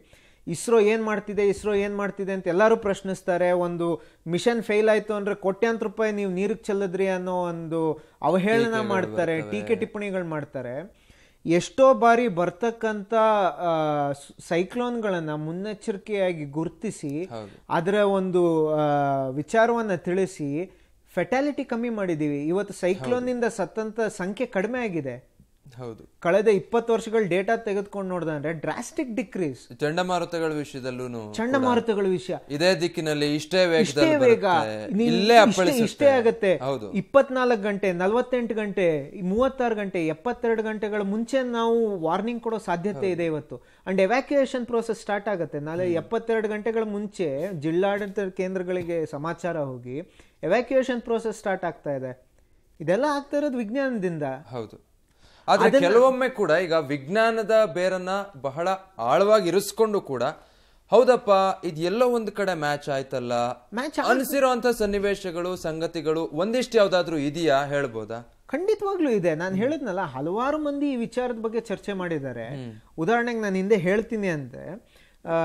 ಇಸ್ರೋ ಏನ್ ಮಾಡ್ತಿದೆ ಇಸ್ರೋ ಏನ್ ಮಾಡ್ತಿದೆ ಅಂತ ಎಲ್ಲರೂ ಪ್ರಶ್ನಿಸ್ತಾರೆ ಒಂದು ಮಿಷನ್ ಫೇಲ್ ಆಯ್ತು ಅಂದ್ರೆ ಕೋಟ್ಯಾಂತರ ರೂಪಾಯಿ ನೀವು ನೀರಿಗೆ ಚೆಲ್ಲದ್ರಿ ಅನ್ನೋ ಒಂದು ಅವಹೇಳನ ಮಾಡ್ತಾರೆ ಟೀಕೆ ಟಿಪ್ಪಣಿಗಳು ಮಾಡ್ತಾರೆ ಎಷ್ಟೋ ಬಾರಿ ಬರ್ತಕ್ಕಂಥ ಸೈಕ್ಲೋನ್ಗಳನ್ನ ಮುನ್ನೆಚ್ಚರಿಕೆಯಾಗಿ ಗುರುತಿಸಿ ಅದರ ಒಂದು ಆ, ವಿಚಾರವನ್ನ ತಿಳಿಸಿ ಫೆಟಾಲಿಟಿ ಕಮ್ಮಿ ಮಾಡಿದೀವಿ ಇವತ್ತು ಸೈಕ್ಲೋನ್ ನಿಂದ ಸತ್ತಂತ ಸಂಖ್ಯೆ ಕಡಿಮೆ ಆಗಿದೆ ಹೌದು ಕಳೆದ ಇಪ್ಪತ್ತು ವರ್ಷಗಳ ಡೇಟಾ ತೆಗೆದುಕೊಂಡು ನೋಡಿದ್ರೆ ಡ್ರಾಸ್ಟಿಕ್ ಡಿಕ್ರೀಸ್ ಚಂಡಮಾರುತಗಳ ವಿಷಯದಲ್ಲೂ ಚಂಡಮಾರುತಗಳ ವಿಷಯ ಇದೇ ದಿಕ್ಕಿನಲ್ಲಿ ಇಷ್ಟೇ ಇಷ್ಟೇ ವೇಗದಲ್ಲಿ ವೇಗ ಬರುತ್ತೆ. ನೀವು ಇಲ್ಲೇ ಇಷ್ಟೇ- ಅಪ್ಪಳಿಸುತ್ತೆ ಇಷ್ಟೇ ಆಗತ್ತೆ ಹೌದು ಇಪ್ಪತ್ನಾಲ್ಕು ಗಂಟೆ ನಲವತ್ತೆಂಟು ಗಂಟೆ ಮೂವತ್ತಾರು ಗಂಟೆ ಎಪ್ಪತ್ತೆರಡು ಗಂಟೆಗಳ ಮುಂಚೆ ನಾವು ವಾರ್ನಿಂಗ್ ಕೊಡೋ ಸಾಧ್ಯತೆ ಇದೆ ಇವತ್ತು ಅಂಡ್ ಎವ್ಯಾಕ್ಯುಯೇಷನ್ ಪ್ರೋಸೆಸ್ ಸ್ಟಾರ್ಟ್ ಆಗುತ್ತೆ ನಾಳೆ ಎಪ್ಪತ್ತೆರಡು ಗಂಟೆಗಳ ಮುಂಚೆ ಜಿಲ್ಲಾಡಳಿತ ಕೇಂದ್ರಗಳಿಗೆ ಸಮಾಚಾರ ಹೋಗಿ ಎವ್ಯಾಕ್ಯುಯೇಷನ್ ಪ್ರೋಸೆಸ್ ಸ್ಟಾರ್ಟ್ ಆಗ್ತಾ ಇದೆ ಇದೆಲ್ಲ ಆಗ್ತಾ ಇರೋದು ವಿಜ್ಞಾನದಿಂದ ಹೌದು ಆದ್ರೆ ಕೆಲವೊಮ್ಮೆ ಕೂಡ ಈಗ ವಿಜ್ಞಾನದ ಬೇರನ್ನ ಬಹಳ ಆಳವಾಗಿ ಇರಿಸ್ಕೊಂಡು ಕೂಡ ಹೌದಪ್ಪ ಇದು ಎಲ್ಲೋ ಒಂದ್ ಕಡೆ ಮ್ಯಾಚ್ ಆಯ್ತಲ್ಲ ಮ್ಯಾಚ್ ಅನ್ಸಿರೋಂತ ಸನ್ನಿವೇಶಗಳು ಸಂಗತಿಗಳು ಒಂದಿಷ್ಟು ಯಾವ್ದಾದ್ರು ಇದೆಯಾ ಹೇಳ್ಬೋದಾ ಖಂಡಿತವಾಗ್ಲೂ ಇದೆ ನಾನು ಹೇಳಿದ್ನಲ್ಲ ಹಲವಾರು ಮಂದಿ ಈ ವಿಚಾರದ ಬಗ್ಗೆ ಚರ್ಚೆ ಮಾಡಿದ್ದಾರೆ ಉದಾಹರಣೆಗೆ ನಾನು ಹಿಂದೆ ಹೇಳ್ತೀನಿ ಅಂದ್ರೆ ಆ,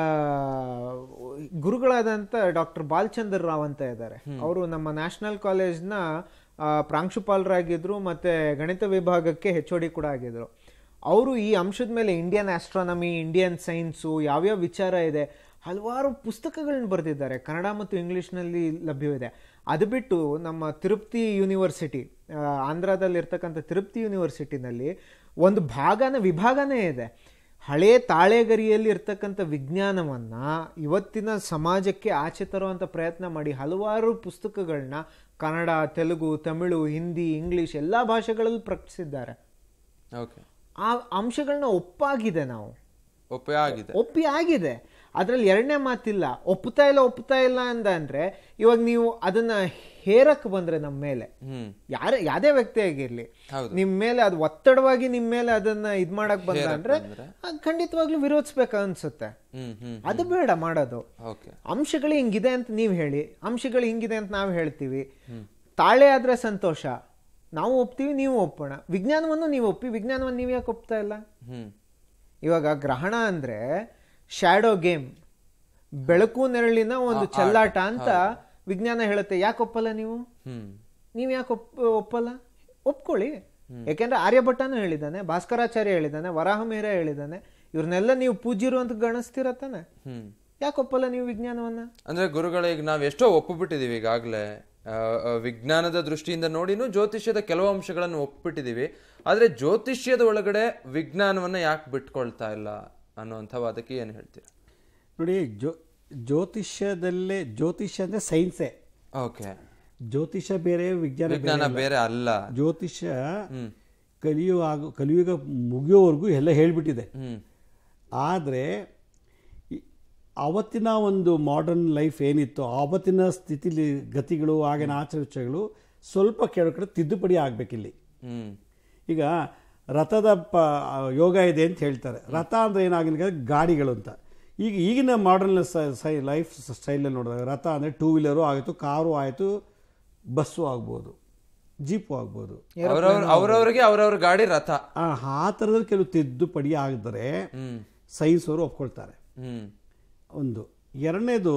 ಗುರುಗಳಾದಂಥ ಡಾಕ್ಟರ್ ಬಾಲಚಂದ್ರ ರಾವ್ ಅಂತ ಇದ್ದಾರೆ ಅವರು ನಮ್ಮ ನ್ಯಾಷನಲ್ ಕಾಲೇಜ್ನ ಪ್ರಾಂಶುಪಾಲರಾಗಿದ್ರು ಮತ್ತೆ ಗಣಿತ ವಿಭಾಗಕ್ಕೆ ಹೆಚ್ ಕೂಡ ಆಗಿದ್ರು ಅವರು ಈ ಅಂಶದ ಮೇಲೆ ಇಂಡಿಯನ್ ಆಸ್ಟ್ರಾನಮಿ ಇಂಡಿಯನ್ ಸೈನ್ಸು ಯಾವ್ಯಾವ ವಿಚಾರ ಇದೆ ಹಲವಾರು ಪುಸ್ತಕಗಳನ್ನ ಬರೆದಿದ್ದಾರೆ ಕನ್ನಡ ಮತ್ತು ಇಂಗ್ಲಿಷ್ನಲ್ಲಿ ಲಭ್ಯವಿದೆ ಅದು ಬಿಟ್ಟು ನಮ್ಮ ತಿರುಪತಿ ಯೂನಿವರ್ಸಿಟಿ ಆ, ಆಂಧ್ರದಲ್ಲಿ ಇರ್ತಕ್ಕಂಥ ತಿರುಪತಿ ಯೂನಿವರ್ಸಿಟಿನಲ್ಲಿ ಒಂದು ಭಾಗನ ವಿಭಾಗನೇ ಇದೆ ಹಳೇ ತಾಳೆಗರಿಯಲ್ಲಿ ಇರ್ತಕ್ಕಂಥ ವಿಜ್ಞಾನವನ್ನ ಇವತ್ತಿನ ಸಮಾಜಕ್ಕೆ ಆಚೆ ತರುವಂಥ ಪ್ರಯತ್ನ ಮಾಡಿ ಹಲವಾರು ಪುಸ್ತಕಗಳನ್ನ ಕನ್ನಡ ತೆಲುಗು ತಮಿಳು ಹಿಂದಿ ಇಂಗ್ಲಿಷ್ ಎಲ್ಲ ಭಾಷೆಗಳಲ್ಲಿ ಪ್ರಕಟಿಸಿದ್ದಾರೆ ಓಕೆ ಆ ಅಂಶಗಳನ್ನ ಒಪ್ಪಾಗಿದೆ ನಾವು ಒಪ್ಪೆ ಆಗಿದೆ ಒಪ್ಪಿ ಆಗಿದೆ ಅದ್ರಲ್ಲಿ ಎರಡನೇ ಮಾತಿಲ್ಲ ಒಪ್ಪುತ್ತಾ ಇಲ್ಲ ಒಪ್ಪುತ್ತಾ ಇಲ್ಲ ಅಂದ ಅಂದ್ರೆ ಇವಾಗ ನೀವು ಅದನ್ನ ಹೇರಕ್ ಬಂದ್ರೆ ನಮ್ಮ ಮೇಲೆ ಹ್ಮ್ ಯಾರೇ ಯಾವ್ದೇ ವ್ಯಕ್ತಿ ಆಗಿರ್ಲಿ ಹೌದು. ನಿಮ್ ಮೇಲೆ ಅದು ಒತ್ತಡವಾಗಿ ನಿಮ್ ಮೇಲೆ ಅದನ್ನ ಇದ್ ಮಾಡಕ್ ಬಂದ ಅಂದ್ರೆ ಅದ್ ಖಂಡಿತವಾಗ್ಲೂ ವಿರೋಧಿಸ್ಬೇಕು ಅನ್ಸುತ್ತೆ ಹ್ಮ್ ಹ್ಮ್ ಅದು ಬೇಡ ಮಾಡೋದು ಓಕೆ ಅಂಶಗಳು ಹಿಂಗಿದೆ ಅಂತ ನೀವು ಹೇಳಿ ಅಂಶಗಳು ಹಿಂಗಿದೆ ಅಂತ ನಾವು ಹೇಳ್ತೀವಿ ತಾಳೆ ಆದ್ರೆ ಸಂತೋಷ ನಾವು ಒಪ್ತೀವಿ ನೀವು ಒಪ್ಪೋಣ ವಿಜ್ಞಾನವನ್ನು ನೀವು ಒಪ್ಪಿ ವಿಜ್ಞಾನವನ್ನು ನೀವು ಯಾಕೆ ಒಪ್ತಾ ಇಲ್ಲ ಹ್ಮ್ ಇವಾಗ ಗ್ರಹಣ ಅಂದ್ರೆ ಶ್ಯಾಡೋ ಗೇಮ್ ಬೆಳಕು ನೆರಳಿನ ಒಂದು ಚೆಲ್ಲಾಟ ಅಂತ ವಿಜ್ಞಾನ ಹೇಳುತ್ತೆ ಯಾಕೆ ಒಪ್ಪಲ್ಲ ನೀವು ಹ್ಮ್ ನೀವು ಯಾಕೆ ಒಪ್ ಒಪ್ಪಲ್ಲ ಒಪ್ಕೊಳ್ಳಿ ಯಾಕೆಂದ್ರೆ ಆರ್ಯಭಟ್ಟನು ಹೇಳಿದ್ದಾನೆ ಭಾಸ್ಕರಾಚಾರ್ಯ ಹೇಳಿದ್ದಾನೆ ವರಾಹಮೇರ ಹೇಳಿದ್ದಾನೆ ಇವ್ರನ್ನೆಲ್ಲ ನೀವು ಪೂಜ್ಯರು ಅಂತ ಗಣಿಸ್ತೀರ ತಾನೆ ಹ್ಮ್ ಯಾಕೆ ಒಪ್ಪಲ್ಲ ನೀವು ವಿಜ್ಞಾನವನ್ನ ಅಂದ್ರೆ ಗುರುಗಳೇ ಈಗ ನಾವ್ ಎಷ್ಟೋ ಒಪ್ಪಿಬಿಟ್ಟಿದೀವಿ ಈಗಾಗಲೇ ವಿಜ್ಞಾನದ ದೃಷ್ಟಿಯಿಂದ ನೋಡಿನೂ ಜ್ಯೋತಿಷ್ಯದ ಕೆಲವು ಅಂಶಗಳನ್ನು ಒಪ್ಪಿಟ್ಟಿದೀವಿ ಆದ್ರೆ ಜ್ಯೋತಿಷ್ಯದ ಒಳಗಡೆ ವಿಜ್ಞಾನವನ್ನ ಯಾಕೆ ಬಿಟ್ಕೊಳ್ತಾ ಇಲ್ಲ ಅನ್ನುವಂಥ ವಾದಕ್ಕೆ ಏನ್ ಹೇಳ್ತೀರಾ ನೋಡಿ ಜ್ಯೋ ಜ್ಯೋತಿಷ್ಯದಲ್ಲೇ ಜ್ಯೋತಿಷ್ಯ ಅಂದರೆ ಸೈನ್ಸೇ ಓಕೆ ಜ್ಯೋತಿಷ್ಯ ಬೇರೆ ವಿಜ್ಞಾನ ಬೇರೆ ವಿಜ್ಞಾನ ಬೇರೆ ಅಲ್ಲ ಜ್ಯೋತಿಷ್ಯ ಕಲಿಯುವ ಆಗು ಕಲಿಯುಗ ಮುಗಿಯೋವರೆಗೂ ಎಲ್ಲ ಹೇಳ್ಬಿಟ್ಟಿದೆ ಹ್ಮ್ ಆದರೆ ಅವತ್ತಿನ ಒಂದು ಮಾಡರ್ನ್ ಲೈಫ್ ಏನಿತ್ತು ಆವತ್ತಿನ ಸ್ಥಿತಿಲಿ ಗತಿಗಳು ಆಗಿನ ಆಚರಣೆಗಳು ಸ್ವಲ್ಪ ಕೆಲವು ಕಡೆ ತಿದ್ದುಪಡಿ ಆಗಬೇಕಿಲ್ಲಿ ಹ್ಮ್ ಈಗ ರಥದ ಪ ಯೋಗ ಇದೆ ಅಂತ ಹೇಳ್ತಾರೆ ರಥ ಅಂದರೆ ಏನಾಗಿದೆ ಗಾಡಿಗಳು ಅಂತ ಈಗ ಈಗಿನ ಮಾಡರ್ನ್ ಸೈ ಲೈಫ್ ಸ್ಟೈಲಲ್ಲಿ ನೋಡಿದಾಗ ರಥ ಅಂದರೆ ಟೂ ವೀಲರು ಆಯಿತು ಕಾರು ಆಯಿತು ಬಸ್ಸು ಆಗ್ಬೋದು ಜೀಪು ಆಗ್ಬೋದು ಅವ್ರವ್ರ ಅವ್ರವ್ರಿಗೆ ಅವ್ರವ್ರ ಗಾಡಿ ರಥ ಆ ಆ ಥರದಲ್ಲಿ ಕೆಲವು ತಿದ್ದುಪಡಿ ಆಗಿದ್ರೆ ಹ್ಮ್ ಸೈನ್ಸ್ ಅವರು ಒಪ್ಕೊಳ್ತಾರೆ ಹ್ಮ್ ಒಂದು ಎರಡನೇದು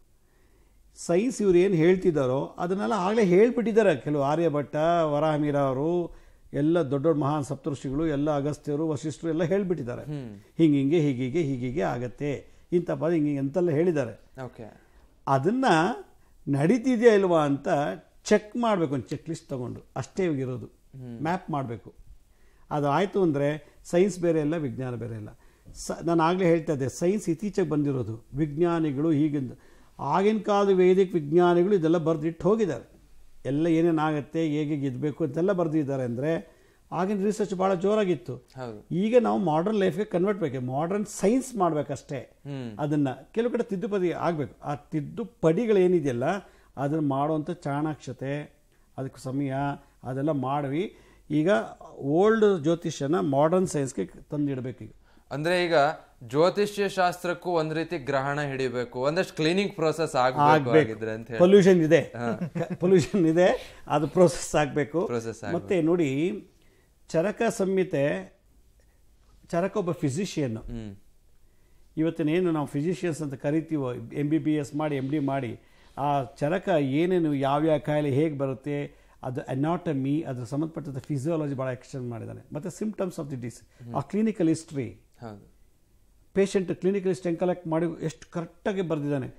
ಸೈನ್ಸ್ ಇವ್ರು ಏನು ಹೇಳ್ತಿದ್ದಾರೋ ಅದನ್ನೆಲ್ಲ ಆಗಲೇ ಹೇಳ್ಬಿಟ್ಟಿದ್ದಾರೆ ಕೆಲವು ಆರ್ಯಭಟ್ಟ ವರಾಹಮೀರ ಅವರು ಎಲ್ಲ ದೊಡ್ಡ ದೊಡ್ಡ ಮಹಾನ್ ಸಪ್ತಋಷಿಗಳು ಎಲ್ಲ ಅಗಸ್ತ್ಯರು ವಶಿಷ್ಠರು ಎಲ್ಲ ಹೇಳ್ಬಿಟ್ಟಿದ್ದಾರೆ ಹಿಂಗೆ ಹಿಂಗೆ ಹೀಗೀಗೆ ಹೀಗೀಗೆ ಆಗತ್ತೆ ಇಂಥ ಪದ ಹಿಂಗೆ ಅಂತೆಲ್ಲ ಹೇಳಿದ್ದಾರೆ ಓಕೆ ಅದನ್ನ ನಡೀತಿದೆಯಾ ಇಲ್ವಾ ಅಂತ ಚೆಕ್ ಮಾಡಬೇಕು ಒಂದು ಚೆಕ್ ಲಿಸ್ಟ್ ತಗೊಂಡು ಅಷ್ಟೇ ಇರೋದು ಮ್ಯಾಪ್ ಮಾಡಬೇಕು ಅದು ಆಯಿತು ಅಂದರೆ ಸೈನ್ಸ್ ಬೇರೆ ಇಲ್ಲ ವಿಜ್ಞಾನ ಬೇರೆ ಇಲ್ಲ ಸ ನಾನು ಆಗಲೇ ಹೇಳ್ತಾ ಇದ್ದೆ ಸೈನ್ಸ್ ಇತ್ತೀಚೆಗೆ ಬಂದಿರೋದು ವಿಜ್ಞಾನಿಗಳು ಹೀಗಿಂದ ಆಗಿನ ಕಾಲದ ವೇದಿಕ ವಿಜ್ಞಾನಿಗಳು ಇದೆಲ್ಲ ಬರೆದಿಟ್ಟು ಹೋಗಿದ್ದಾರೆ ಎಲ್ಲ ಏನೇನಾಗುತ್ತೆ ಹೇಗೆ ಗೆದ್ದಬೇಕು ಅಂತೆಲ್ಲ ಬರೆದಿದ್ದಾರೆ ಅಂದರೆ ಆಗಿನ ರಿಸರ್ಚ್ ಭಾಳ ಜೋರಾಗಿತ್ತು ಹೌದು ಈಗ ನಾವು ಮಾಡರ್ನ್ ಲೈಫ್ಗೆ ಕನ್ವರ್ಟ್ ಬೇಕು ಮಾಡರ್ನ್ ಸೈನ್ಸ್ ಮಾಡಬೇಕಷ್ಟೇ ಅದನ್ನ ಕೆಲವು ಕಡೆ ತಿದ್ದುಪಡಿ ಆಗಬೇಕು ಆ ತಿದ್ದುಪಡಿಗಳು ಏನಿದೆಯಲ್ಲ ಅದನ್ನು ಮಾಡುವಂಥ ಚಾಣಾಕ್ಷತೆ ಅದಕ್ಕೆ ಸಮಯ ಅದೆಲ್ಲ ಮಾಡಿ ಈಗ ಓಲ್ಡ್ ಜ್ಯೋತಿಷ್ಯನ ಮಾಡರ್ನ್ ಸೈನ್ಸ್ಗೆ ತಂದಿಡಬೇಕು ಈಗ ಅಂದ್ರೆ ಈಗ ಜ್ಯೋತಿಷ್ಯ ಶಾಸ್ತ್ರಕ್ಕೂ ಒಂದ್ ರೀತಿ ಗ್ರಹಣ ಹಿಡಿಬೇಕು ಒಂದಷ್ಟು ಕ್ಲೀನಿಂಗ್ ಪ್ರೋಸೆಸ್ ಆಗ್ಬೇಕು ಆಗಿದ್ರೆ ಅಂತ ಹೇಳಿ ಪೊಲ್ಯೂಷನ್ ಇದೆ ಪೊಲ್ಯೂಷನ್ ಇದೆ ಅದು ಪ್ರೋಸೆಸ್ ಆಗಬೇಕು Process ಮತ್ತೆ ನೋಡಿ ಚರಕ ಸಂಹಿತೆ ಚರಕ ಒಬ್ಬ ಫಿಸಿಷಿಯನ್ ಹ್ಮ್ ಇವತ್ತಿನೇನು ನಾವು ಫಿಸಿಷಿಯನ್ಸ್ ಅಂತ ಕರಿತೀವೋ ಎಮ್ ಬಿ ಬಿ ಎಸ್ ಮಾಡಿ ಎಮ್ ಡಿ ಮಾಡಿ ಆ ಚರಕ ಏನೇನು ಯಾವ್ಯಾವ ಕಾಯಿಲೆ ಹೇಗೆ ಬರುತ್ತೆ ಅದು ಅನಾಟಮಿ ಅದ್ರ ಸಂಬಂಧಪಟ್ಟಂಥ ಫಿಸಿಯಾಲಜಿ ಭಾಳ ಎಕ್ಸ್ಟೆಂಡ್ ಮಾಡಿದ್ದಾನೆ ಮತ್ತು ಸಿಂಪ್ಟಮ್ಸ್ ಆಫ್ ದಿ ಡಿಸ್ ಆ ಕ್ಲಿನಿಕಲ್ ಹಿಸ್ಟ್ರಿ ಹೌದು ಪೇಷಂಟ್ ಕ್ಲಿನಿಕಲ್ ಹಿಸ್ಟ್ರಿ ಕಲೆಕ್ಟ್ ಮಾಡಿ ಎಷ್ಟು ಕರೆಕ್ಟಾಗಿ ಬರೆದಿದ್ದಾನೆ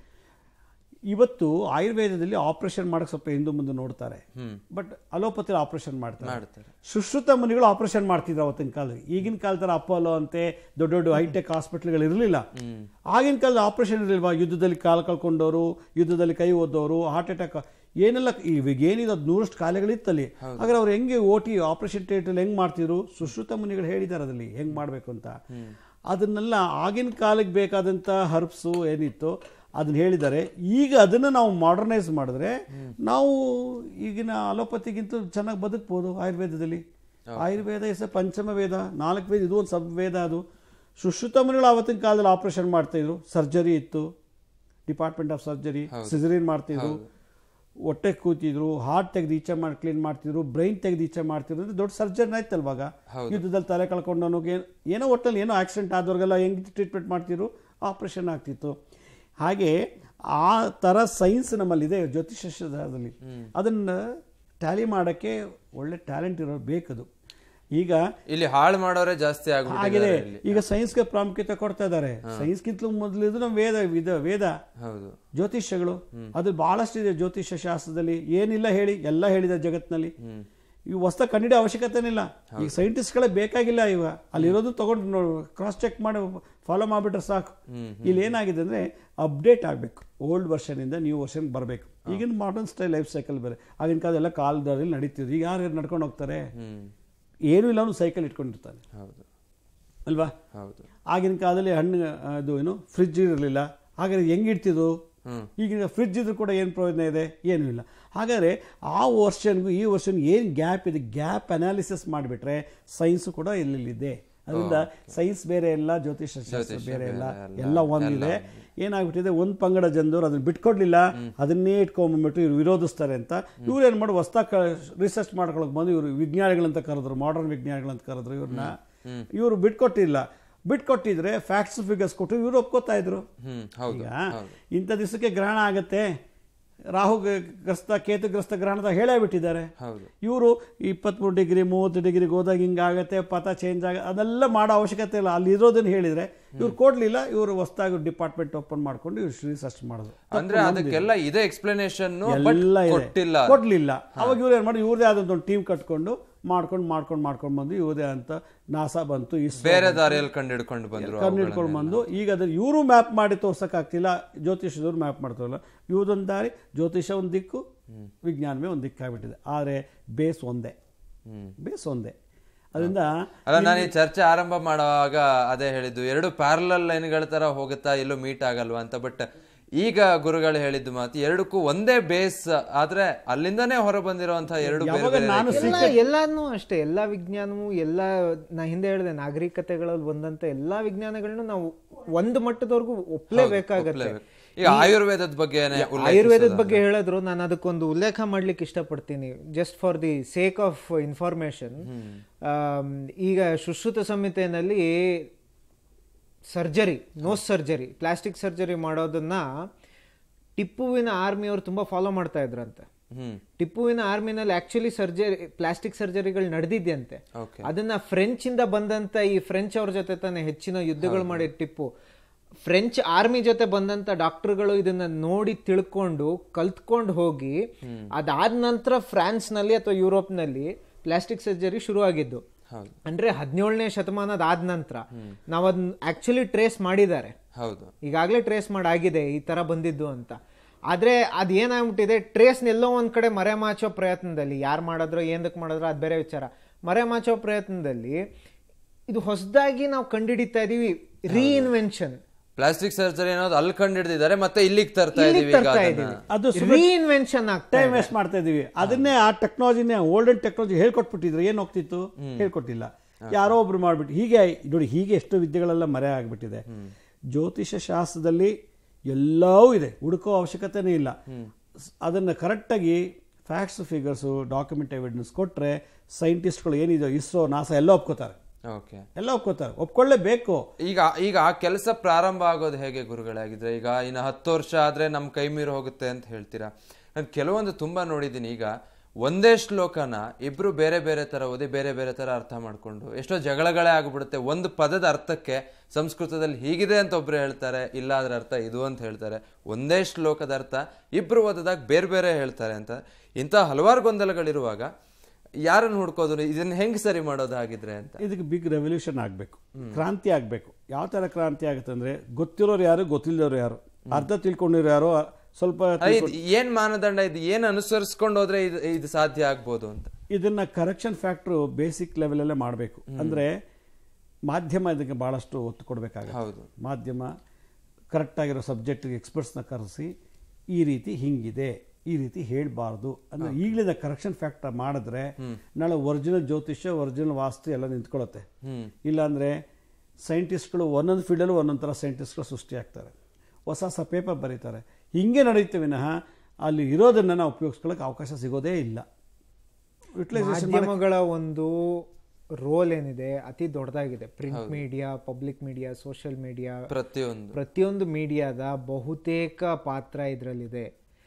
ಇವತ್ತು ಆಯುರ್ವೇದದಲ್ಲಿ ಆಪರೇಷನ್ ಮಾಡೋಕ್ಕೆ ಸ್ವಲ್ಪ ಹಿಂದೆ ಮುಂದೆ ನೋಡ್ತಾರೆ ಬಟ್ ಅಲೋಪತಿ ಆಪರೇಷನ್ ಮಾಡ್ತಾರೆ ಮಾಡ್ತಾರೆ ಸುಶ್ರುತ ಮುನಿಗಳು ಆಪರೇಷನ್ ಮಾಡ್ತಿದ್ರು ಅವತ್ತಿನ ಕಾಲದಲ್ಲಿ ಈಗಿನ ಕಾಲ ಥರ ಅಪೋಲೋ ಅಂತೆ ದೊಡ್ಡ ದೊಡ್ಡ ಹೈಟೆಕ್ ಹಾಸ್ಪಿಟ್ಲ್ಗಳು ಇರಲಿಲ್ಲ ಆಗಿನ ಕಾಲದ ಆಪರೇಷನ್ ಇರಲಿಲ್ವಾ ಯುದ್ಧದಲ್ಲಿ ಕಾಲು ಕಳ್ಕೊಂಡವರು ಯುದ್ಧದಲ್ಲಿ ಕೈ ಓದೋರು ಹಾರ್ಟ್ ಅಟ್ಯಾಕ್ ಏನೆಲ್ಲ ಇವಾಗ ಏನಿದೆ ಅದು ನೂರಷ್ಟು ಕಾಯಿಲೆಗಳಿತ್ತಲ್ಲಿ ಹಾಗಾದ್ರೆ ಅವ್ರು ಹೆಂಗೆ ಓಟಿ ಆಪರೇಷನ್ ಥಿಯೇಟರ್ ಹೆಂಗೆ ಮಾಡ್ತಿದ್ರು ಸುಶ್ರುತ ಮುನಿಗಳು ಹೇಳಿದ್ದಾರೆ ಅದರಲ್ಲಿ ಹೆಂಗೆ ಮಾಡಬೇಕು ಅಂತ ಅದನ್ನೆಲ್ಲ ಆಗಿನ ಕಾಲಕ್ಕೆ ಬೇಕಾದಂಥ ಹರ್ಬ್ಸು ಏನಿತ್ತು ಅದನ್ನ ಹೇಳಿದ್ದಾರೆ ಈಗ ಅದನ್ನು ನಾವು ಮಾಡರ್ನೈಸ್ ಮಾಡಿದ್ರೆ ನಾವು ಈಗಿನ ಅಲೋಪತಿಗಿಂತ ಚೆನ್ನಾಗಿ ಬದುಕ್ಬೋದು ಆಯುರ್ವೇದದಲ್ಲಿ ಆಯುರ್ವೇದ ಇಸ್ ಪಂಚಮ ವೇದ ನಾಲ್ಕು ವೇದ ಇದು ಒಂದು ಸಬ್ ವೇದ ಅದು ಸುಶ್ರುತ ಮುನಿಗಳು ಆವತ್ತಿನ ಕಾಲದಲ್ಲಿ ಆಪರೇಷನ್ ಮಾಡ್ತಾಯಿದ್ರು ಸರ್ಜರಿ ಇತ್ತು ಡಿಪಾರ್ಟ್ಮೆಂಟ್ ಆಫ್ ಸರ್ಜರಿ ಸಿಸರಿನ್ ಮಾಡ್ತಿದ್ರು ಹೊಟ್ಟೆ ಕೂತಿದ್ರು ಹಾರ್ಟ್ ತೆಗೆದು ಈಚೆ ಮಾಡಿ ಕ್ಲೀನ್ ಮಾಡ್ತಿದ್ರು ಬ್ರೈನ್ ತೆಗೆದು ಈಚೆ ಮಾಡ್ತಿದ್ರು ಅಂದ್ರೆ ದೊಡ್ಡ ಸರ್ಜರಿ ಆಯ್ತಲ್ವಾಗ ಯುದ್ಧದಲ್ಲಿ ತಲೆ ಕಳ್ಕೊಂಡವನಿಗೆ ಏನೋ ಒಟ್ಟಲ್ಲಿ ಏನೋ ಆಕ್ಸಿಡೆಂಟ್ ಆದವ್ರಿಗೆಲ್ಲ ಹೆಂಗೆ ಟ್ರೀಟ್ಮೆಂಟ್ ಮಾಡ್ತಿದ್ರು ಆಪರೇಷನ್ ಆಗ್ತಿತ್ತು ಹಾಗೆ ಆ ಥರ ಸೈನ್ಸ್ ನಮ್ಮಲ್ಲಿದೆ ಜ್ಯೋತಿಷಾಸ್ತ್ರದಲ್ಲಿ ಅದನ್ನು ಟ್ಯಾಲಿ ಮಾಡೋಕ್ಕೆ ಒಳ್ಳೆ ಟ್ಯಾಲೆಂಟ್ ಇರೋರು ಬೇಕದು ಈಗ ಇಲ್ಲಿ ಹಾಳು ಮಾಡೋರೆ ಜಾಸ್ತಿ ಆಗಿದೆ ಆಗ್ಬಿಟ್ಟಿದ್ದಾರೆ ಇಲ್ಲಿ ಈಗ ಸೈನ್ಸ್ಗೆ ಪ್ರಾಮುಖ್ಯತೆ ಕೊಡ್ತಾ ಇದ್ದಾರೆ ಸೈನ್ಸ್ಗಿಂತಲೂ ಮೊದಲಿದ್ದು ನಮ್ಮ ವೇದ ವಿಧ ವೇದ ಹೌದು ಜ್ಯೋತಿಷ್ಯಗಳು ಅದು ಬಹಳಷ್ಟಿದೆ ಜ್ಯೋತಿಷ್ಯ ಶಾಸ್ತ್ರದಲ್ಲಿ ಏನಿಲ್ಲ ಹೇಳಿ ಎಲ್ಲ ಹೇಳಿದೆ ಜಗತ್ತಿನಲ್ಲಿ ಈ ಹೊಸ ಕಂಡಿಡಿಯೋ ಅವಶ್ಯಕತೆನಿಲ್ಲ ಈಗ ಸೈಂಟಿಸ್ಟ್ಗಳೇ ಬೇಕಾಗಿಲ್ಲ ಇವ ಅಲ್ಲಿರೋದು ತಗೊಂಡು ಕ್ರಾಸ್ ಚೆಕ್ ಮಾಡಿ ಫಾಲೋ ಮಾಡಿಬಿಟ್ರೆ ಸಾಕು ಇಲ್ಲಿ ಏನಾಗಿದೆ ಅಂದರೆ ಅಪ್ಡೇಟ್ ಆಗಬೇಕು ಓಲ್ಡ್ ವರ್ಷನಿಂದ ನ್ಯೂ ವರ್ಷನ್ ಬರಬೇಕು ಈಗಿನ ಮಾಡರ್ನ್ ಸ್ಟೈಲ್ ಲೈಫ್ ಸೈಕಲ್ ಬೇರೆ ಆಗಿನ ಕಾಲದೆಲ್ಲ ಕಾಲದಲ್ಲಿ ನಡೀತಿದ್ರು ಈಗ ಯಾರು ನಡ್ಕೊಂಡು ಹೋಗ್ತಾರೆ ಹ್ಮ್ ಏನೂ ಇಲ್ಲ ಅವನು ಸೈಕಲ್ ಇಟ್ಕೊಂಡಿರ್ತಾನೆ ಹೌದು ಅಲ್ವಾ ಹೌದು ಆಗಿನ ಕಾಲದಲ್ಲಿ ಹಣ್ಣು ಅದು ಏನು ಫ್ರಿಡ್ಜ್ ಇರಲಿಲ್ಲ ಹಾಗಾದ್ರೆ ಹೆಂಗೆ ಇಡ್ತಿದ್ರು ಈಗಿನ ಫ್ರಿಡ್ಜ್ ಇದ್ರೂ ಕೂಡ ಏನು ಪ್ರಯೋಜನ ಇದೆ ಏನೂ ಇಲ್ಲ ಹಾಗಾದರೆ ಆ ವರ್ಷನ್ಗೂ ಈ ವರ್ಷನ್ ಏನು ಗ್ಯಾಪ್ ಇದೆ ಗ್ಯಾಪ್ ಅನಾಲಿಸಿಸ್ ಮಾಡಿಬಿಟ್ರೆ ಸೈನ್ಸು ಕೂಡ ಇಲ್ಲಿದೆ ಅದರಿಂದ ಸೈನ್ಸ್ ಬೇರೆ ಇಲ್ಲ ಜ್ಯೋತಿಷ ಶಾಸ್ತ್ರ ಬೇರೆ ಇಲ್ಲ ಎಲ್ಲ ಒಂದಿದೆ ಏನಾಗ್ಬಿಟ್ಟಿದೆ ಒಂದು ಪಂಗಡ ಜನದವ್ರು ಅದನ್ನ ಬಿಟ್ಕೊಡ್ಲಿಲ್ಲ ಅದನ್ನೇ ಇಟ್ಕೊಂಡ್ಬಂದ್ಬಿಟ್ಟು ಇವ್ರು ವಿರೋಧಿಸ್ತಾರೆ ಅಂತ ಇವ್ರು ಏನು ಮಾಡಿ ಹೊಸ್ದಾಗಿ ರಿಸರ್ಚ್ ಮಾಡ್ಕೊಳಕ್ ಬಂದು ಇವರು ವಿಜ್ಞಾನಿಗಳಂತ ಕರೆದ್ರು ಮಾಡರ್ನ್ ವಿಜ್ಞಾನಿಗಳಂತ ಕರೆದ್ರು ಇವ್ರನ್ನ ಇವರು ಬಿಟ್ಕೊಟ್ಟಿಲ್ಲ ಬಿಟ್ಕೊಟ್ಟಿದ್ರೆ ಫ್ಯಾಕ್ಟ್ಸ್ ಫಿಗರ್ಸ್ ಕೊಟ್ಟು ಇವ್ರು ಒಪ್ಕೋತಾ ಇದ್ರು ಹ್ಮ್ ಹೌದು ಈಗ ಇಂಥ ದಿವಸಕ್ಕೆ ಗ್ರಹಣ ಆಗತ್ತೆ ರಾಹು ಗ್ರಸ್ತ ಕೇತುಗ್ರಸ್ತ ಗ್ರಹಣದ ಹೇಳೇ ಬಿಟ್ಟಿದ್ದಾರೆ ಹೌದು ಇವರು ಇಪ್ಪತ್ಮೂರು ಡಿಗ್ರಿ ಮೂವತ್ತು ಡಿಗ್ರಿಗೆ ಹೋದಾಗ ಹಿಂಗಾಗತ್ತೆ ಪಥ ಚೇಂಜ್ ಆಗ ಅದೆಲ್ಲ ಮಾಡೋ ಅವಶ್ಯಕತೆ ಇಲ್ಲ ಅಲ್ಲಿ ಇರೋದನ್ನ ಹೇಳಿದ್ರೆ ಇವ್ರು ಕೊಡ್ಲಿಲ್ಲ ಇವರು ಹೊಸದಾಗಿ ಡಿಪಾರ್ಟ್ಮೆಂಟ್ ಓಪನ್ ಮಾಡ್ಕೊಂಡು ಇವ್ರು ರಿಸರ್ಚ್ ಮಾಡೋದು ಅಂದ್ರೆ ಅದಕ್ಕೆಲ್ಲ ಇದೆ ಎಕ್ಸ್ಪ್ಲನೇಷನ್ ಎಲ್ಲ ಇದೆ ಕೊಟ್ಟಿಲ್ಲ ಕೊಡ್ಲಿಲ್ಲ ಅವಾಗ ಇವ್ರು ಏನು ಮಾಡಿ ಇವ್ರದೇ ಆದಂತ ಒಂದು ಟೀಮ್ ಕಟ್ಕೊಂಡು ಮಾಡ್ಕೊಂಡು ಮಾಡ್ಕೊಂಡು ಮಾಡ್ಕೊಂಡು ಬಂದು ಇವ್ರದೇ ಅಂತ ನಾಸಾ ಬಂತು ಇಸ್ರೋ ಬೇರೆ ದಾರಿಯಲ್ಲಿ ಕಂಡು ಹಿಡ್ಕೊಂಡು ಬಂದ್ರು ಕಣ್ಣು ಹಿಡ್ಕೊಂಡು ಬಂದು ಈಗ ಅದನ್ನ ಇವರು ಮ್ಯಾಪ್ ಮಾಡಿ ತೋರ್ಸೋಕ್ಕಾಗ್ತಿಲ್ಲ ಜ್ಯೋತಿಷದವ್ರು ಮ್ಯಾಪ್ ಮಾಡ್ತಾರಲ್ಲ ಇವ್ರದೊಂದು ದಾರಿ ಜ್ಯೋತಿಷ ಒಂದು ದಿಕ್ಕು ವಿಜ್ಞಾನವೇ ಒಂದು ದಿಕ್ಕಾಗ್ಬಿಟ್ಟಿದೆ ಆದರೆ ಬೇಸ್ ಒಂದೇ ಬೇಸ್ ಒಂದೇ ಅದರಿಂದ ಅಲ್ಲ ನಾನು ಈ ಚರ್ಚೆ ಆರಂಭ ಮಾಡುವಾಗ ಅದೇ ಹೇಳಿದ್ದು ಎರಡು ಪ್ಯಾರಲಲ್ ಲೈನ್ಗಳ ತರ ಹೋಗುತ್ತಾ ಎಲ್ಲೂ ಮೀಟ್ ಆಗಲ್ವಾ ಅಂತ ಬಟ್ ಈಗ ಗುರುಗಳು ಹೇಳಿದ್ದು ಮಾತು ಎರಡಕ್ಕೂ ಒಂದೇ ಬೇಸ್ ಆದ್ರೆ ಅಲ್ಲಿಂದನೇ ಹೊರ ಬಂದಿರುವಂತಹ ಎರಡು ಬೇರೆ ಯಾವಾಗ ಬೇರೆ ನಾನು ಎಲ್ಲ ಎಲ್ಲಾನು ಅಷ್ಟೇ ಎಲ್ಲಾ ವಿಜ್ಞಾನವು ಎಲ್ಲ ನಾ ಹಿಂದೆ ಹೇಳಿದೆ ನಾಗರಿಕತೆಗಳಲ್ಲಿ ಬಂದಂತ ಎಲ್ಲಾ ವಿಜ್ಞಾನಗಳನ್ನು ನಾವು ಒಂದು ಮಟ್ಟದವರೆಗೂ ಒಪ್ಲೇಬೇಕಾಗತ್ತೆ ಈಗ ಆಯುರ್ವೇದದ ಬಗ್ಗೆ ಆಯುರ್ವೇದದ ಬಗ್ಗೆ ಹೇಳಿದ್ರು ನಾನು ಅದಕ್ಕೊಂದು ಉಲ್ಲೇಖ ಮಾಡ್ಲಿಕ್ಕೆ ಇಷ್ಟಪಡ್ತೀನಿ just for the sake of information ಈಗ ಸುಶ್ರುತ ಸಂಹಿತೆಯಲ್ಲಿ surgery nose surgery plastic surgery ಮಾಡೋದನ್ನ ಟಿಪ್ಪುವಿನ ಆರ್ಮಿಯವರು ತುಂಬಾ ಫಾಲೋ ಮಾಡ್ತಾ ಇದ್ರಂತೆ ಹ್ಮ್ ಟಿಪ್ಪುವಿನ ಆರ್ಮಿನಲ್ಲಿ ಆಕ್ಚುಲಿ ಸರ್ಜರಿ ಪ್ಲಾಸ್ಟಿಕ್ ಸರ್ಜರಿಗಳು ನಡೆದಿದ್ಯಂತೆ Okay. ಅದನ್ನ ಫ್ರೆಂಚ್ ಇಂದ ಬಂದಂತ ಈ ಫ್ರೆಂಚ್ ಅವ್ರ ಜೊತೆ ತಾನೇ ಹೆಚ್ಚಿನ ಯುದ್ಧಗಳು ಮಾಡಿ ಟಿಪ್ಪು ಫ್ರೆಂಚ್ ಆರ್ಮಿ ಜೊತೆ ಬಂದಂತ ಡಾಕ್ಟರ್ಗಳು ಇದನ್ನ ನೋಡಿ ತಿಳ್ಕೊಂಡು ಕಲ್ತ್ಕೊಂಡು ಹೋಗಿ ಅದಾದ ನಂತರ ಫ್ರಾನ್ಸ್ ನಲ್ಲಿ ಅಥವಾ ಯುರೋಪ್ ನಲ್ಲಿ ಪ್ಲಾಸ್ಟಿಕ್ ಸರ್ಜರಿ ಶುರು ಆಗಿದ್ದು ಹೌದು ಅಂದ್ರೆ ಹದಿನೇಳನೇ ಶತಮಾನದ ಆದ ನಂತರ ನಾವ್ ಅದನ್ನ ಆಕ್ಚುಲಿ ಟ್ರೇಸ್ ಮಾಡಿದ್ದಾರೆ ಹೌದು ಈಗಾಗಲೇ ಟ್ರೇಸ್ ಮಾಡಾಗಿದೆ ಈ ತರ ಬಂದಿದ್ದು ಅಂತ ಆದ್ರೆ ಅದ್ ಏನಾಗ್ಬಿಟ್ಟಿದೆ ಟ್ರೇಸ್ ಎಲ್ಲೋ ಒಂದ್ ಕಡೆ ಮರೆ ಮಾಚೋ ಪ್ರಯತ್ನದಲ್ಲಿ ಯಾರು ಮಾಡಿದ್ರೋ ಏನಕ್ಕೆ ಮಾಡಿದ್ರೋ ಅದ್ ಬೇರೆ ವಿಚಾರ ಮರೆ ಮಾಚೋ ಪ್ರಯತ್ನದಲ್ಲಿ ಇದು ಹೊಸದಾಗಿ ನಾವು ಕಂಡುಹಿಡಿತಾ ಇದೀವಿ ರೀಇನ್ವೆನ್ಷನ್ ಪ್ಲಾಸ್ಟಿಕ್ ಸರ್ಜರಿ ಅನ್ನೋದು ಅಲ್ಲಿ ಕಂಡು ಹಿಡಿದಿದ್ದಾರೆ ಮತ್ತೆ ಇಲ್ಲಿಗೆ ತರ್ತಾ ಇದೀವಿ ಈಗ ತರ್ತಾ ಅದನ್ನ. ಇದೀವಿ ಅದು ರೀಇನ್ವೆನ್ಷನ್ ಆಗ್ತಾ ಟೈಮ್ ವೇಸ್ಟ್ ಮಾಡ್ತಾ ಇದೀವಿ ಅದನ್ನೇ ಆ ಟೆಕ್ನಾಲಜಿನೇ ಓಲ್ಡನ್ ಟೆಕ್ನಾಲಜಿ ಹೇಳ್ಕೊಟ್ಬಿಟ್ಟಿದ್ರು ಏನು ಹೋಗ್ತಿತ್ತು ಹೇಳ್ಕೊಟ್ಟಿಲ್ಲ ಯಾರೋ ಒಬ್ರು ಮಾಡ್ಬಿಟ್ಟು ಹೀಗೆ ನೋಡಿ ಹೀಗೆ ಎಷ್ಟು ವಿದ್ಯೆಗಳೆಲ್ಲ ಮರೆ ಆಗ್ಬಿಟ್ಟಿದೆ ಜ್ಯೋತಿಷ ಶಾಸ್ತ್ರದಲ್ಲಿ ಎಲ್ಲವೂ ಇದೆ ಹುಡುಕೋ ಅವಶ್ಯಕತೆನೇ ಇಲ್ಲ ಸ್- ಅದನ್ನ ಕರೆಕ್ಟಾಗಿ ಫ್ಯಾಕ್ಟ್ಸ್ ಫಿಗರ್ಸು ಡಾಕ್ಯುಮೆಂಟ್ ಎವಿಡೆನ್ಸ್ ಕೊಟ್ಟರೆ ಸೈಂಟಿಸ್ಟ್ಗಳು ಏನಿದೆ ಇಸ್ರೋ ನಾಸಾ ಎಲ್ಲ ಒಪ್ಕೋತಾರೆ ಓಕೆ ಎಲ್ಲ ಒಪ್ಕೋತಾರೆ ಒಪ್ಕೊಳ್ಳೇಬೇಕು ಈಗ ಈಗ ಆ ಕೆಲಸ ಪ್ರಾರಂಭ ಆಗೋದು ಹೇಗೆ ಗುರುಗಳಾಗಿದ್ರೆ ಈಗ ಇನ್ನು ಹತ್ತು ವರ್ಷ ಆದ್ರೆ ನಮ್ ಕೈ ಮೀರಿ ಹೋಗುತ್ತೆ ಅಂತ ಹೇಳ್ತೀರಾ ನಾನು ಕೆಲವೊಂದು ತುಂಬಾ ನೋಡಿದ್ದೀನಿ ಈಗ ಒಂದೇ ಶ್ಲೋಕನ ಇಬ್ರು ಬೇರೆ ಬೇರೆ ತರ ಓದಿ ಬೇರೆ ಬೇರೆ ತರ ಅರ್ಥ ಮಾಡ್ಕೊಂಡು ಎಷ್ಟೋ ಜಗಳಗಳೇ ಆಗ್ಬಿಡುತ್ತೆ ಒಂದು ಪದದ ಅರ್ಥಕ್ಕೆ ಸಂಸ್ಕೃತದಲ್ಲಿ ಹೀಗಿದೆ ಅಂತ ಒಬ್ರು ಹೇಳ್ತಾರೆ ಇಲ್ಲ ಅದ್ರ ಅರ್ಥ ಇದು ಅಂತ ಹೇಳ್ತಾರೆ ಒಂದೇ ಶ್ಲೋಕದ ಅರ್ಥ ಇಬ್ರು ಓದಿದಾಗ ಬೇರೆ ಬೇರೆ ಹೇಳ್ತಾರೆ ಅಂತ ಇಂಥ ಹಲವಾರು ಗೊಂದಲಗಳಿರುವಾಗ ಯಾರನ್ನು ಹುಡ್ಕೋದು ಇದನ್ನ ಹೆಂಗ್ ಸರಿ ಮಾಡೋದು ಹಾಗಿದ್ರೆ ಅಂತ ಇದಕ್ಕೆ ಬಿಗ್ ರೆವಲ್ಯೂಷನ್ ಆಗಬೇಕು ಕ್ರಾಂತಿ ಆಗಬೇಕು ಯಾವ ಥರ ಕ್ರಾಂತಿ ಆಗುತ್ತೆ ಅಂದರೆ ಗೊತ್ತಿರೋರು ಯಾರು ಗೊತ್ತಿಲ್ಲದವ್ರು ಯಾರು ಅರ್ಧ ತಿಳ್ಕೊಂಡಿರೋ ಯಾರು ಸ್ವಲ್ಪ ಅಲ್ಲ, ಇದ್ ಏನ್ ಮಾನದಂಡ ಇದು ಏನ್ ಅನುಸರಿಸ್ಕೊಂಡು ಹೋದ್ರೆ ಇದು ಇದು ಸಾಧ್ಯ ಆಗ್ಬೋದು ಅಂತ ಇದನ್ನ ಕರೆಕ್ಷನ್ ಫ್ಯಾಕ್ಟ್ರು ಬೇಸಿಕ್ ಲೆವೆಲಲ್ಲೇ ಮಾಡಬೇಕು ಅಂದರೆ ಮಾಧ್ಯಮ ಇದಕ್ಕೆ ಭಾಳಷ್ಟು ಒತ್ತು ಕೊಡಬೇಕಾಗುತ್ತೆ ಹೌದು ಮಾಧ್ಯಮ ಕರೆಕ್ಟಾಗಿರೋ ಸಬ್ಜೆಕ್ಟಿಗೆ ಎಕ್ಸ್ಪರ್ಟ್ಸ್ನ ಕರೆಸಿ ಈ ರೀತಿ ಹಿಂಗಿದೆ ಈ ರೀತಿ ಹೇಳಬಾರ್ದು ಅಂದರೆ ಈಗಲಿಂದ ಕರೆಕ್ಷನ್ ಫ್ಯಾಕ್ಟರ್ ಮಾಡಿದ್ರೆ ನಾಳೆ ಒರಿಜಿನಲ್ ಜ್ಯೋತಿಷ್ಯ ಒರಿಜಿನಲ್ ವಾಸ್ತು ಎಲ್ಲ ನಿಂತ್ಕೊಳ್ಳುತ್ತೆ ಹ್ಮ್ ಇಲ್ಲಾಂದರೆ ಸೈಂಟಿಸ್ಟ್ಗಳು ಒಂದೊಂದು ಫೀಲ್ಡಲ್ಲೂ ಒಂದೊಂದು ಥರ ಸೈಂಟಿಸ್ಟ್ಗಳು ಸೃಷ್ಟಿಯಾಗ್ತಾರೆ ಹೊಸ ಹೊಸ ಪೇಪರ್ ಬರೀತಾರೆ ಹಿಂಗೆ ನಡೆಯುತ್ತೆ ವಿನಃ ಅಲ್ಲಿ ಇರೋದನ್ನು ನಾವು ಉಪಯೋಗಿಸ್ಕೊಳ್ಳೋಕೆ ಅವಕಾಶ ಸಿಗೋದೇ ಇಲ್ಲ ಯುಟಿಲೈಸೇಷನ್ ಮಾಧ್ಯಮಗಳ ಒಂದು ರೋಲ್ ಏನಿದೆ ಅತಿ ದೊಡ್ಡದಾಗಿದೆ print media public media social media ಪ್ರತಿಯೊಂದು ಪ್ರತಿಯೊಂದು ಮೀಡಿಯಾದ ಬಹುತೇಕ ಪಾತ್ರ ಇದರಲ್ಲಿದೆ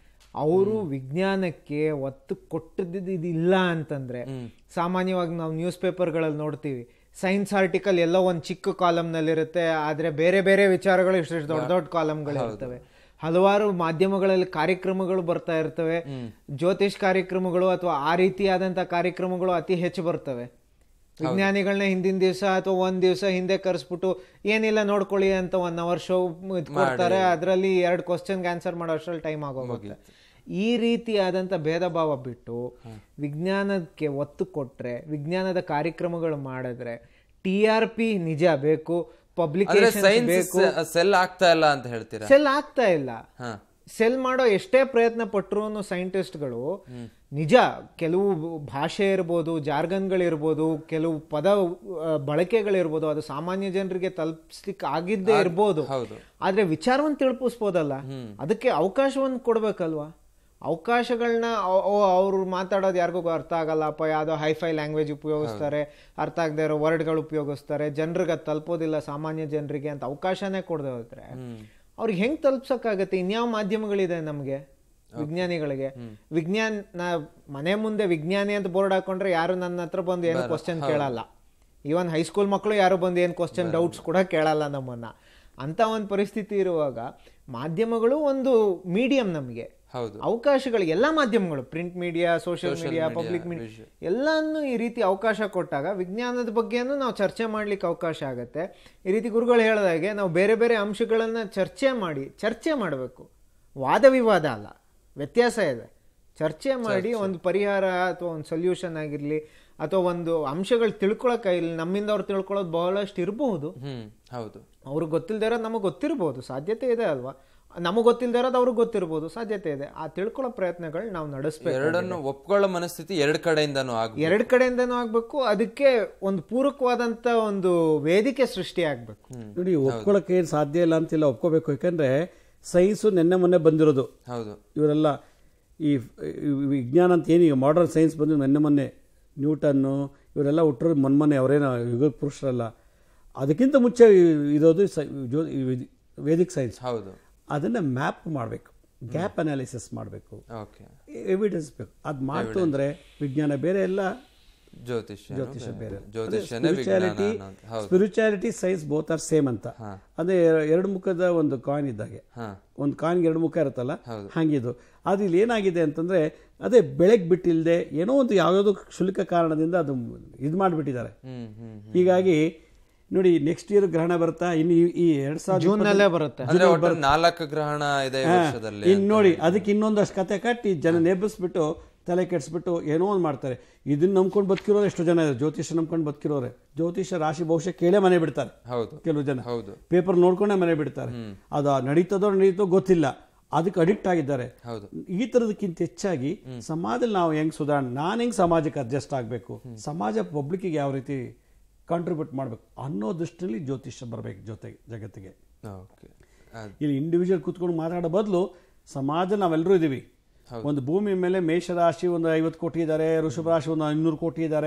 ಅವರು ವಿಜ್ಞಾನಕ್ಕೆ ಒತ್ತು ಕೊಟ್ಟದಿಲ್ಲ ಅಂತಂದ್ರೆ ಸಾಮಾನ್ಯವಾಗಿ ನಾವು ನ್ಯೂಸ್ ಪೇಪರ್ಗಳಲ್ಲಿ ನೋಡ್ತೀವಿ ಸೈನ್ಸ್ ಆರ್ಟಿಕಲ್ ಎಲ್ಲೋ ಒಂದು ಚಿಕ್ಕ ಕಾಲಮ್ನಲ್ಲಿರುತ್ತೆ ಆದ್ರೆ ಬೇರೆ ಬೇರೆ ವಿಚಾರಗಳು ಇಷ್ಟು ದೊಡ್ಡ ದೊಡ್ಡ ಕಾಲಮ್ಗಳು ಇರ್ತವೆ ಹಲವಾರು ಮಾಧ್ಯಮಗಳಲ್ಲಿ ಕಾರ್ಯಕ್ರಮಗಳು ಬರ್ತಾ ಇರ್ತವೆ ಜ್ಯೋತಿಷ್ ಕಾರ್ಯಕ್ರಮಗಳು ಅಥವಾ ಆ ರೀತಿಯಾದಂತ ಕಾರ್ಯಕ್ರಮಗಳು ಅತಿ ಹೆಚ್ಚು ಬರ್ತವೆ ವಿಜ್ಞಾನಿಗಳನ್ನ ಹಿಂದಿನ ದಿವಸ ಅಥವಾ ಒಂದ್ ದಿವಸ ಹಿಂದೆ ಕರೆಸ್ಬಿಟ್ಟು ಏನಿಲ್ಲ ನೋಡ್ಕೊಳ್ಳಿ ಅಂತ ಒನ್ ಅವರ್ ಶೋ ಕೊಡ್ತಾರೆ ಅದರಲ್ಲಿ ಎರಡು ಕ್ವಶನ್ಗೆ ಆನ್ಸರ್ ಮಾಡೋ ಅಷ್ಟ್ರಲ್ಲಿ ಟೈಮ್ ಆಗೋಗುತ್ತೆ ಈ ರೀತಿಯಾದಂಥ ಭೇದ ಭಾವ ಬಿಟ್ಟು ವಿಜ್ಞಾನಕ್ಕೆ ಒತ್ತು ಕೊಟ್ರೆ ವಿಜ್ಞಾನದ ಕಾರ್ಯಕ್ರಮಗಳು ಮಾಡಿದ್ರೆ ಟಿ ಆರ್ ಪಿ ನಿಜ ಬೇಕು ಅಂದ್ರೆ ಪಬ್ಲಿಕೇಶನ್ ಸೈನ್ಸ್ ಬೇಕು ಸೆಲ್ ಆಗ್ತಾ ಇಲ್ಲ ಅಂತ ಹೇಳ್ತೀರಾ ಸೆಲ್ ಆಗ್ತಾ ಇಲ್ಲ ಹಾ ಸೆಲ್ ಮಾಡೋ ಎಷ್ಟೇ ಪ್ರಯತ್ನ ಪಟ್ಟರು ಸೈಂಟಿಸ್ಟ್ಗಳು ನಿಜ ಕೆಲವು ಭಾಷೆ ಇರ್ಬೋದು ಜಾರ್ಗನ್ಗಳಿರ್ಬೋದು ಕೆಲವು ಪದ ಆ, ಬಳಕೆಗಳಿರ್ಬೋದು ಅದು ಸಾಮಾನ್ಯ ಜನರಿಗೆ ತಲುಪಿಸ್ಲಿಕ್ಕೆ ಆಗಿದ್ದೇ ಇರ್ಬೋದು ಹೌದು ಆದ್ರೆ ವಿಚಾರವನ್ನು ತಿಳಿಸ್ಬೋದಲ್ಲ ಅದಕ್ಕೆ ಅವಕಾಶವನ್ನು ಕೊಡ್ಬೇಕಲ್ವಾ ಅವಕಾಶಗಳನ್ನ ಅವ್ರು ಮಾತಾಡೋದು ಯಾರಿಗೂ ಅರ್ಥ ಆಗಲ್ಲಪ್ಪ ಯಾವುದೋ ಹೈಫೈ ಲ್ಯಾಂಗ್ವೇಜ್ ಉಪಯೋಗಿಸ್ತಾರೆ ಅರ್ಥ ಆಗದೆ ಇರೋ ವರ್ಡ್ಗಳು ಉಪಯೋಗಿಸ್ತಾರೆ ಜನರಿಗೆ ಅದು ತಲುಪೋದಿಲ್ಲ ಸಾಮಾನ್ಯ ಜನರಿಗೆ ಅಂತ ಅವಕಾಶನೇ ಕೊಡದೆ ಹೋದ್ರೆ ಅವ್ರಿಗೆ ಹೆಂಗ್ ತಲುಪ್ಸಕ್ಕಾಗತ್ತೆ ಇನ್ಯಾವ ಮಾಧ್ಯಮಗಳಿದೆ ನಮ್ಗೆ ವಿಜ್ಞಾನಿಗಳಿಗೆ ವಿಜ್ಞಾನ ನಾ ಮನೆ ಮುಂದೆ ವಿಜ್ಞಾನಿ ಅಂತ ಬೋರ್ಡ್ ಹಾಕೊಂಡ್ರೆ ಯಾರು ನನ್ನ ಹತ್ರ ಬಂದು ಏನು ಕ್ವಶನ್ ಕೇಳಲ್ಲ ಈವನ್ ಹೈಸ್ಕೂಲ್ ಮಕ್ಕಳು ಯಾರು ಬಂದು ಏನು ಕ್ವಶನ್ ಡೌಟ್ಸ್ ಕೂಡ ಕೇಳಲ್ಲ ನಮ್ಮನ್ನ ಅಂತ ಒಂದು ಪರಿಸ್ಥಿತಿ ಇರುವಾಗ ಮಾಧ್ಯಮಗಳು ಒಂದು ಮೀಡಿಯಂ ನಮಗೆ ಹೌದು ಅವಕಾಶಗಳು ಎಲ್ಲ ಮಾಧ್ಯಮಗಳು print media social media public media ಎಲ್ಲಾನು ಈ ರೀತಿ ಅವಕಾಶ ಕೊಟ್ಟಾಗ ವಿಜ್ಞಾನದ ಬಗ್ಗೆನೂ ನಾವು ಚರ್ಚೆ ಮಾಡ್ಲಿಕ್ಕೆ ಅವಕಾಶ ಆಗುತ್ತೆ ಈ ರೀತಿ ಗುರುಗಳು ಹೇಳಿದಾಗೆ ನಾವು ಬೇರೆ ಬೇರೆ ಅಂಶಗಳನ್ನ ಚರ್ಚೆ ಮಾಡಿ ಚರ್ಚೆ ಮಾಡಬೇಕು ವಾದ ವಿವಾದ ಅಲ್ಲ ವ್ಯತ್ಯಾಸ ಇದೆ ಚರ್ಚೆ ಮಾಡಿ ಒಂದು ಪರಿಹಾರ ಅಥವಾ ಒಂದು ಸೊಲ್ಯೂಷನ್ ಆಗಿರ್ಲಿ ಅಥವಾ ಒಂದು ಅಂಶಗಳು ತಿಳ್ಕೊಳಕ್ ಇಲ್ಲಿ ನಮ್ಮಿಂದ ಅವ್ರು ತಿಳ್ಕೊಳ್ಳೋದು ಬಹಳಷ್ಟು ಇರಬಹುದು ಹ್ಮ್ ಹೌದು ಅವ್ರಿಗೆ ಗೊತ್ತಿಲ್ಲದೆ ಇರೋದು ನಮಗೆ ಗೊತ್ತಿರ್ಬೋದು ಸಾಧ್ಯತೆ ಇದೆ ಅಲ್ವಾ ನಮಗೆ ಗೊತ್ತಿಲ್ಲದೆ ಇರೋದು ಅವ್ರಿಗೆ ಗೊತ್ತಿರ್ಬೋದು ಸಾಧ್ಯತೆ ಇದೆ ಆ ತಿಳ್ಕೊಳ್ಳೋ ಪ್ರಯತ್ನಗಳು ನಾವು ನಡೆಸ್ಬೇಕು ಎರಡನ್ನು ಒಪ್ಕೊಳ್ಳೋ ಮನಸ್ಥಿತಿ ಎರಡ್ ಕಡೆಯಿಂದನೂ ಆಗ ಎರಡ್ ಕಡೆಯಿಂದನೂ ಆಗ್ಬೇಕು ಅದಕ್ಕೆ ಒಂದು ಪೂರಕವಾದಂತ ಒಂದು ವೇದಿಕೆ ಸೃಷ್ಟಿ ಆಗ್ಬೇಕು ನೋಡಿ ಒಪ್ಕೊಳ್ಳೋಕೆ ಏನು ಸಾಧ್ಯ ಇಲ್ಲ ಅಂತಿಲ್ಲ ಒಪ್ಕೋಬೇಕು ಯಾಕಂದ್ರೆ ಸೈನ್ಸು ನಿನ್ನೆ ಮೊನ್ನೆ ಬಂದಿರೋದು ಹೌದು ಇವರೆಲ್ಲ ಈ ಈ ವಿಜ್ಞಾನ ಅಂತ ಏನು ಈಗ ಮಾಡರ್ನ್ ಸೈನ್ಸ್ ಬಂದು ನಿನ್ನೆ ಮೊನ್ನೆ ನ್ಯೂಟನ್ನು ಇವರೆಲ್ಲ ಹುಟ್ಟರು ಮೊನ್ನೆ ಅವರೇನೋ ಯುಗ ಪುರುಷರಲ್ಲ ಅದಕ್ಕಿಂತ ಮುಂಚೆ ಇರೋದು ಸೈ- ಜೋ- ಈ ವಿದ್- ವೇದಿಕ್ ಸೈನ್ಸ್ ಹೌದು ಅದನ್ನು ಮ್ಯಾಪ್ ಮಾಡಬೇಕು ಗ್ಯಾಪ್ ಅನಾಲಿಸಿಸ್ ಮಾಡಬೇಕು ಓಕೆ ಎವಿಡೆನ್ಸ್ ಬೇಕು ಅದು ಮಾಡ್ತು ಅಂದರೆ ವಿಜ್ಞಾನ ಬೇರೆ ಎಲ್ಲ ಜ್ಯೋತಿಷ್ಯ ಜ್ಯೋತಿಷ ಬೇರೆ ಜ್ಯೋತಿಷ್ಯನೇ ವಿಜ್ಞಾನ ಸ್ಪಿರಿಚುಯಾಲಿಟಿ ಅನ್ನೋದು. ಹೌದು spirituality science both are same ಅಂತ ಅದೇ ಎರಡು ಮುಖದ ಒಂದು ಕಾಯಿನ್ ಇದ್ದಾಗೆ ಹಾ ಒಂದು ಕಾಯಿನ್ಗೆ ಎರಡು ಮುಖ ಇರುತ್ತಲ್ಲ ಹೌದು. ಹಂಗಿದು ಅದು ಇಲ್ಲಿ ಏನಾಗಿದೆ ಅಂತಂದ್ರೆ ಅದೇ ಬೆಳಗ್ಗೆ ಬಿಟ್ಟಿಲ್ಲದೆ ಏನೋ ಒಂದು ಯಾವುದೋ ಕ್ಷುಲ್ಕ ಕಾರಣದಿಂದ ಅದು ಇದು ಮಾಡಿಬಿಟ್ಟಿದ್ದಾರೆ ಹ್ಮ್ ಹ್ಮ್ ಹೀಗಾಗಿ ನೋಡಿ ನೆಕ್ಸ್ಟ್ ಇಯರ್ ಗ್ರಹಣ ಬರುತ್ತಾ ಇನ್ನು ಈ- ಈ ಎರಡ್ ಸಾವಿರದ ಜೂನ್ ನಲ್ಲೇ ಬರುತ್ತೆ ಅಂದ್ರೆ ಒಟ್ಟು ನಾಲ್ಕು ಗ್ರಹಣ ಇದೆ ಈ ವರ್ಷದಲ್ಲಿ ಇನ್ನು ನೋಡಿ ಅದಕ್ಕೆ ಇನ್ನೊಂದಷ್ಟು ಕತೆ ಕಟ್ಟಿ ಜನ ನೆಬ್ಬಿಸ್ಬಿಟ್ಟು ತಲೆ ಕೆಡಿಸ್ಬಿಟ್ಟು ಏನೋ ಒಂದು ಮಾಡ್ತಾರೆ ಇದನ್ನ ನಂಬ್ಕೊಂಡು ಬದುಕಿರೋರು ಎಷ್ಟು ಜನ ಇದ್ದಾರೆ ಜ್ಯೋತಿಷ ನಂಬ್ಕೊಂಡು ಬದುಕಿರೋರೆ ಜ್ಯೋತಿಷ ರಾಶಿ ಭವಿಷ್ಯ ಕೇಳೇ ಮನೆ ಬಿಡ್ತಾರೆ ಹೌದು ಕೆಲವು ಜನ ಹೌದು ಪೇಪರ್ ನೋಡ್ಕೊಂಡೇ ಮನೆ ಬಿಡ್ತಾರೆ ಅದು ನಡೀತದೋ ನಡೀತೋ ಗೊತ್ತಿಲ್ಲ ಅದಕ್ಕೆ ಅಡಿಕ್ಟ್ ಆಗಿದ್ದಾರೆ ಹೌದು ಈ ಥರದಕ್ಕಿಂತ ಹೆಚ್ಚಾಗಿ ಸಮಾಜದಲ್ಲಿ ನಾವು ಹೆಂಗ್ ಸುಧಾರಣೆ ನಾನು ಹೆಂಗ್ ಸಮಾಜಕ್ಕೆ ಅಡ್ಜಸ್ಟ್ ಆಗಬೇಕು ಸಮಾಜ ಪಬ್ಲಿಕ್ಕಿಗೆ ಯಾವ ರೀತಿ ಕಾಂಟ್ರಿಬ್ಯೂಟ್ ಮಾಡಬೇಕು ಅನ್ನೋ ದೃಷ್ಟಿಯಲ್ಲಿ ಜ್ಯೋತಿಷ್ಯ ಬರಬೇಕು ಜೊತೆಗೆ ಜಗತ್ತಿಗೆ ಓಕೆ ಇಲ್ಲಿ ಇಂಡಿವಿಜುವಲ್ ಕೂತ್ಕೊಂಡು ಮಾತಾಡೋ ಬದಲು ಸಮಾಜ ನಾವೆಲ್ಲರೂ ಇದ್ದೀವಿ ಒಂದು ಭೂಮಿ ಮೇಲೆ ಮೇಷರಾಶಿ ಒಂದು ಐವತ್ತು ಕೋಟಿ ಇದ್ದಾರೆ ಋಷಭ ರಾಶಿ ಒಂದು ಐನೂರು ಕೋಟಿ ಇದ್ದಾರೆ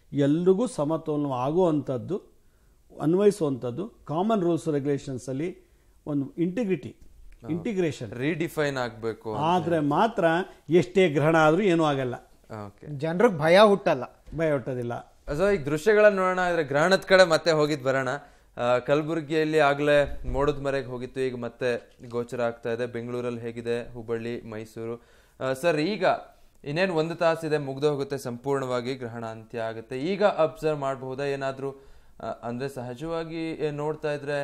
ಎಲ್ರಿಗೂ ಸಮತೋಲನ ಆಗುವಂಥದ್ದು ಅನ್ವಯಿಸುವಂಥದ್ದು ಕಾಮನ್ ರೂಲ್ಸ್ ರೆಗ್ಯುಲೇಷನ್ಸಲ್ಲಿ ಒಂದು ಇಂಟಿಗ್ರಿಟಿ ಇಂಟಿಗ್ರೇಷನ್ ರೀಡಿಫೈನ್ ಆಗ್ಬೇಕು ಆದರೆ ಮಾತ್ರ ಎಷ್ಟೇ ಗ್ರಹಣ ಆದರೂ ಏನೂ ಆಗಲ್ಲ ಓಕೆ ಜನರಿಗೆ ಭಯ ಹುಟ್ಟಲ್ಲ ಭಯ ಹುಟ್ಟೋದಿಲ್ಲ ಸೊ ಈಗ ದೃಶ್ಯಗಳನ್ನ ನೋಡೋಣ ಇದ್ರೆ ಗ್ರಹಣದ ಕಡೆ ಮತ್ತೆ ಹೋಗಿದ್ ಬರೋಣ ಆ, ಕಲಬುರಗಿಯಲ್ಲಿ ಆಗ್ಲೇ ಮೋಡದ ಮರೆಗೆ ಹೋಗಿತ್ತು ಈಗ ಮತ್ತೆ ಗೋಚರ ಆಗ್ತಾ ಇದೆ ಬೆಂಗಳೂರಲ್ಲಿ ಹೇಗಿದೆ ಹುಬ್ಬಳ್ಳಿ ಮೈಸೂರು ಸರ್ ಈಗ ಇನ್ನೇನು ಒಂದು ತಾಸಿದೆ ಮುಗ್ದು ಹೋಗುತ್ತೆ ಸಂಪೂರ್ಣವಾಗಿ ಗ್ರಹಣ ಅಂತ್ಯ ಆಗುತ್ತೆ ಈಗ ಅಬ್ಸರ್ವ್ ಮಾಡಬಹುದಾ ಏನಾದ್ರೂ ಆ, ಅಂದ್ರೆ ಸಹಜವಾಗಿ ಏ, ನೋಡ್ತಾ ಇದ್ರೆ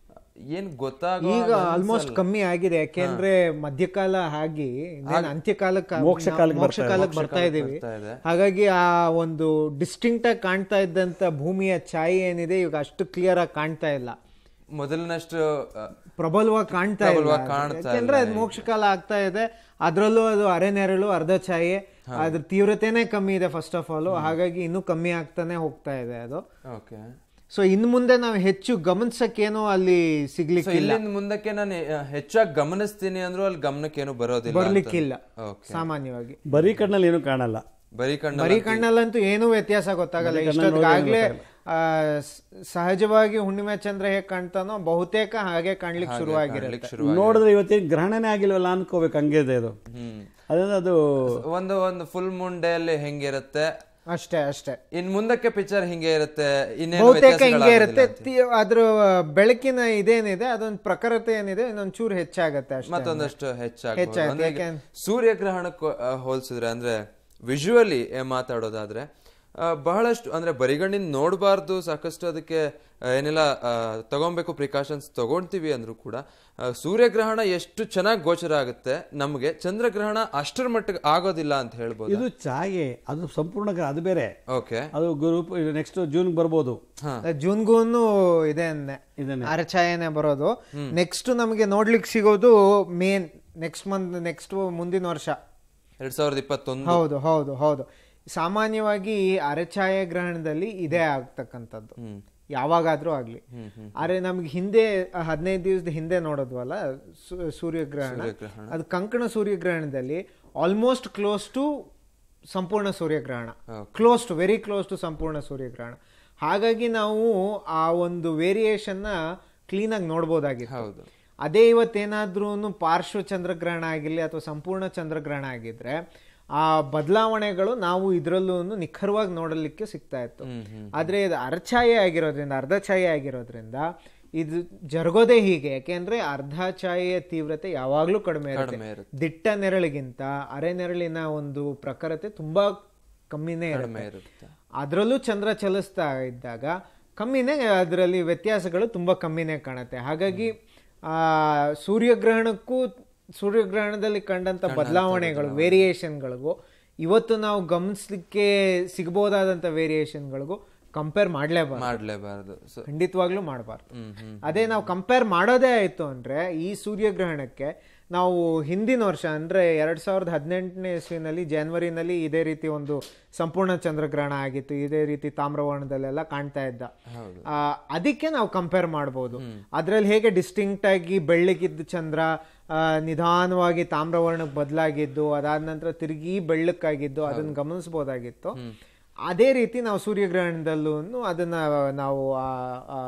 ಏನ್ ಗೊತ್ತಾಗ ಈಗ ಆಲ್ಮೋಸ್ಟ್ ಕಮ್ಮಿ ಆಗಿದೆ ಯಾಕೆಂದ್ರೆ ಮಧ್ಯಕಾಲ ಆಗಿ ಇನ್ನೇನ್ ಅಂತ್ಯಕಾಲಕ್ಕೆ ಮೋಕ್ಷಕಾಲಕ್ಕೆ ಮೋಕ್ಷ ಕಾಲಕ್ಕೆ ಬರ್ತಾ ಇದೀವಿ ಬರ್ತಾ ಇದೆ. ಹಾಗಾಗಿ ಆ ಒಂದು ಡಿಸ್ಟಿಂಕ್ಟ್ ಆಗಿ ಕಾಣ್ತಾ ಇದ್ದಂತ ಭೂಮಿಯ ಛಾಯೆ ಏನಿದೆ ಈಗ ಅಷ್ಟು ಕ್ಲಿಯರ್ ಆಗಿ ಕಾಣ್ತಾ ಇಲ್ಲ ಮೊದಲಿನಷ್ಟು ಆ, ಪ್ರಬಲವಾಗಿ ಕಾಣ್ತಾ ಇಲ್ಲ ಪ್ರಬಲವಾಗಿ ಅದು. ಕಾಣ್ತಾ ಯಾಕೆಂದ್ರೆ ಅದು ಮೋಕ್ಷಕಾಲ ಆಗ್ತಾ ಇದೆ ಅದ್ರಲ್ಲೂ ಅದು ಅರೆ ನೆರಳು ಅರ್ಧ ಛಾಯೆ ಅದ್ರ ತೀವ್ರತೆನೇ ಕಮ್ಮಿ ಇದೆ ಫಸ್ಟ್ ಆಫ್ ಆಲ್ ಹಾಗಾಗಿ ಇನ್ನೂ ಕಮ್ಮಿ ಆಗ್ತಾನೆ ಹೋಗ್ತಾ ಇದೆ ಅದು ಓಕೆ ಸೊ ಇನ್ ಮುಂದೆ ನಾವು ಹೆಚ್ಚು ಗಮನಿಸಕ್ಕೇನೋ ಅಲ್ಲಿ ಸೊ ಸಿಗ್ಲಿಕ್ಕೆ ಇಲ್ಲಿಂದ ಮುಂದಕ್ಕೆ ನಾನು ಆ, ಹೆಚ್ಚಾಗಿ ಗಮನಿಸ್ತೀನಿ ಅಂದ್ರೂ ಅಲ್ಲಿ ಗಮನಕ್ಕೇನು ಬರೋದಿಲ್ಲ ಅಂತ. ಬರ್ಲಿಕ್ಕಿಲ್ಲ Okay. ಸಾಮಾನ್ಯವಾಗಿ ಬರೀ ಕಣ್ಣಲ್ಲಿ ಏನೂ ಕಾಣಲ್ಲ ಬರೀ ಕಣ್ಣು ಬರೀ ಕಣ್ಣಲ್ಲಂತೂ ಏನೂ ವ್ಯತ್ಯಾಸ ಗೊತ್ತಾಗಲ್ಲ ಇಷ್ಟೊತ್ತಿಗಾಗ್ಲೇ ಆ, ಸ- ಸಹಜವಾಗಿ ಹುಣ್ಣಿಮೆ ಚಂದ್ರ ಹೇಗ್ ಕಾಣ್ತಾನೋ ಬಹುತೇಕ ಹಾಗೆ ಕಾಣ್ಲಿಕ್ಕೆ ಶುರುವಾಗಿರುತ್ತೆ ಶುರು ನೋಡಿದ್ರೆ ಇವತ್ತೇನು ಗ್ರಹಣನೇ ಆಗಿಲ್ವಲ್ಲ ಅನ್ಕೋಬೇಕು ಹಂಗೆ ಇದೆ ಅದು ಹ್ಮ್ ಅದೇ ಅದು ಒಂದು ಒಂದು ಫುಲ್ ಮೂನ್ ಡೇ ಅಲ್ಲಿ ಹೆಂಗಿರುತ್ತೆ ಅಷ್ಟೇ ಅಷ್ಟೇ ಇನ್ ಮುಂದಕ್ಕೆ ಪಿಕ್ಚರ್ ಹಿಂಗೆ ಇರುತ್ತೆ ಇನ್ನೇನು ಬಹುತೇಕ ಹಿಂಗೆ ಇರುತ್ತೆ ವ್ಯತ್ಯಾಸಗಳಾಗೋದಿಲ್ಲ ತಿ- ಅದ್ರ ಬೆಳಕಿನ ಇದೇನಿದೆ ಅದೊಂದು ಪ್ರಖರತೆ ಏನಿದೆ ಇನ್ನೊಂದ್ ಚೂರು ಹೆಚ್ಚಾಗತ್ತೆ ಅಷ್ಟೇ ಮತ್ತೊಂದಷ್ಟು ಹೆಚ್ಚಾಗ್ಬೋದು ಹೆಚ್ಚಾಗುತ್ತೆ, ಅಂದ್ರೆ ಈಗ ಯಾಕೆ- ಸೂರ್ಯಗ್ರಹಣಕ್ಕೆ ಆ, ಹೋಲ್ಸಿದ್ರೆ ಅಂದ್ರೆ ವಿಜುವಲಿ ಮಾತಾಡೋದಾದ್ರೆ ಆ, ಬಹಳಷ್ಟು ಅಂದ್ರೆ ಬರಿಗಣ್ಣಿನ ನೋಡಬಾರ್ದು ಸಾಕಷ್ಟು ಅದಕ್ಕೆ ಆ, ಏನೆಲ್ಲ ಆ, ತಗೊಬೇಕು ಪ್ರಿಕಾಷನ್ಸ್ ತಗೊಳ್ತೀವಿ ಅಂದ್ರೂ ಕೂಡ ಆ, ಸೂರ್ಯಗ್ರಹಣ ಎಷ್ಟು ಚೆನ್ನಾಗಿ ಗೋಚರ ಆಗುತ್ತೆ ನಮಗೆ ಚಂದ್ರಗ್ರಹಣ ಅಷ್ಟರ ಮಟ್ಟಿಗೆ ಆಗೋದಿಲ್ಲ ಅಂತ ಹೇಳ್ಬೋದು ಇದು ಛಾಯೆ ಅದು ಸಂಪೂರ್ಣ ಗ್ರಹ ಅದು ಬೇರೆ ಓಕೆ ಅದು ಗ್ರೂಪ್ ನೆಕ್ಸ್ಟ್ ಜೂನ್ ಬರ್ಬೋದು ಜೂನ್ಗೂನು ಇದೆ ಇದನ್ನೇ. ಅರಛಾಯನೆ ಬರೋದು ನೆಕ್ಸ್ಟ್ ನಮಗೆ ನೋಡ್ಲಿಕ್ಕೆ ಸಿಗೋದು ಮೇನ್ ನೆಕ್ಸ್ಟ್ ಮಂತ್ ನೆಕ್ಸ್ಟ್ ಮುಂದಿನ ವರ್ಷ ಎರಡ್ ಸಾವಿರದ ಇಪ್ಪತ್ತೊಂದು ಹೌದು ಹೌದು ಹೌದು ಸಾಮಾನ್ಯವಾಗಿ ಅರೆಛಾಯ ಗ್ರಹಣದಲ್ಲಿ ಇದೇ ಆಗ್ತಕ್ಕಂಥದ್ದು ಯಾವಾಗಾದ್ರೂ ಆಗ್ಲಿ ಆದ್ರೆ ನಮ್ಗೆ ಹಿಂದೆ ಹದಿನೈದು ದಿವಸದ ಹಿಂದೆ ನೋಡೋದ್ವಲ್ಲ ಸೂ- ಸೂರ್ಯಗ್ರಹಣ ಅದು ಕಂಕಣ ಸೂರ್ಯಗ್ರಹಣದಲ್ಲಿ ಆಲ್ಮೋಸ್ಟ್ ಕ್ಲೋಸ್ ಟು ಸಂಪೂರ್ಣ ಸೂರ್ಯಗ್ರಹಣ close to very close to ಸಂಪೂರ್ಣ ಸೂರ್ಯಗ್ರಹಣ ಹಾಗಾಗಿ ನಾವು ಆ ಒಂದು ವೇರಿಯೇಷನ್ ನ ಕ್ಲೀನ್ ಆಗಿ ನೋಡ್ಬೋದಾಗಿತ್ತು ಹೌದು ಅದೇ ಇವತ್ತೇನಾದ್ರೂ ಪಾರ್ಶ್ವ ಚಂದ್ರಗ್ರಹಣ ಆಗಿರ್ಲಿ ಅಥವಾ ಸಂಪೂರ್ಣ ಚಂದ್ರಗ್ರಹಣ ಆಗಿದ್ರೆ ಆ ಬದಲಾವಣೆಗಳು ನಾವು ಇದರಲ್ಲೂ ನಿಖರವಾಗಿ ನೋಡಲಿಕ್ಕೆ ಸಿಗ್ತಾ ಇತ್ತು ಆದ್ರೆ ಇದು ಅರ್ಛಾಯೆ ಆಗಿರೋದ್ರಿಂದ ಅರ್ಧ ಛಾಯೆ ಆಗಿರೋದ್ರಿಂದ ಇದು ಜರುಗೋದೇ ಹೀಗೆ ಯಾಕೆಂದ್ರೆ ಅರ್ಧ ಛಾಯೆಯ ತೀವ್ರತೆ ಯಾವಾಗ್ಲೂ ಕಡಿಮೆ ಕಡಿಮೆ ಇರುತ್ತೆ ದಿಟ್ಟ ನೆರಳಿಗಿಂತ ಅರೆ ನೆರಳಿನ ಒಂದು ಪ್ರಖರತೆ ತುಂಬಾ ಕಮ್ಮಿನೇ ಕಡಿಮೆ ಇರುತ್ತೆ ಇರುತ್ತೆ ಅದರಲ್ಲೂ ಚಂದ್ರ ಚಲಿಸ್ತಾ ಇದ್ದಾಗ ಕಮ್ಮಿನೇ ಅದರಲ್ಲಿ ವ್ಯತ್ಯಾಸಗಳು ತುಂಬಾ ಕಮ್ಮಿನೇ ಕಾಣುತ್ತೆ ಹಾಗಾಗಿ ಆ ಸೂರ್ಯಗ್ರಹಣಕ್ಕೂ ಸೂರ್ಯಗ್ರಹಣದಲ್ಲಿ ಕಂಡಂತ ಬದಲಾವಣೆಗಳು ವೇರಿಯೇಷನ್ಗಳಿಗೂ ಇವತ್ತು ನಾವು ಗಮನಿಸ್ಲಿಕ್ಕೆ ಸಿಗಬಹುದಾದಂತ ವೇರಿಯೇಷನ್ಗಳಿಗೂ ಕಂಪೇರ್ ಮಾಡ್ಲೇಬಾರ್ದು ಮಾಡ್ಲೇಬಾರದು ಸೊ ಖಂಡಿತವಾಗ್ಲೂ ಮಾಡಬಾರ್ದು ಹ್ಮ್ ಹ್ಮ್ ಅದೇ ನಾವು ಕಂಪೇರ್ ಮಾಡೋದೇ ಆಯ್ತು ಅಂದ್ರೆ ಈ ಸೂರ್ಯಗ್ರಹಣಕ್ಕೆ ನಾವು ಹಿಂದಿನ ವರ್ಷ ಅಂದ್ರೆ ಎರಡ್ ಸಾವಿರದ ಹದಿನೆಂಟನೇ ಇಸ್ವಿನಲ್ಲಿ ಜನವರಿನಲ್ಲಿ ಇದೇ ರೀತಿ ಒಂದು ಸಂಪೂರ್ಣ ಚಂದ್ರಗ್ರಹಣ ಆಗಿತ್ತು ಇದೇ ರೀತಿ ತಾಮ್ರವರ್ಣದಲ್ಲೆಲ್ಲ ಕಾಣ್ತಾ ಇದ್ದ ಆ, ಅದಕ್ಕೆ ನಾವು ಕಂಪೇರ್ ಮಾಡ್ಬೋದು ಅದ್ರಲ್ಲಿ ಹೇಗೆ ಡಿಸ್ಟಿಂಕ್ಟ್ ಆಗಿ ಬೆಳ್ಳಗಿದ್ದ ಚಂದ್ರ ಆ, ನಿಧಾನವಾಗಿ ತಾಮ್ರವರ್ಣಕ್ಕೆ ಬದಲಾಗಿದ್ದು ಅದಾದ ನಂತರ ತಿರುಗಿ ಬೆಳ್ಳಕ್ಕಾಗಿದ್ದು ಅದನ್ನ ಗಮನಿಸಬಹುದಾಗಿತ್ತು ಅದೇ ರೀತಿ ನಾವು ಸೂರ್ಯಗ್ರಹಣದಲ್ಲೂ ಅದನ್ನ ನಾವು ಆ ಆ,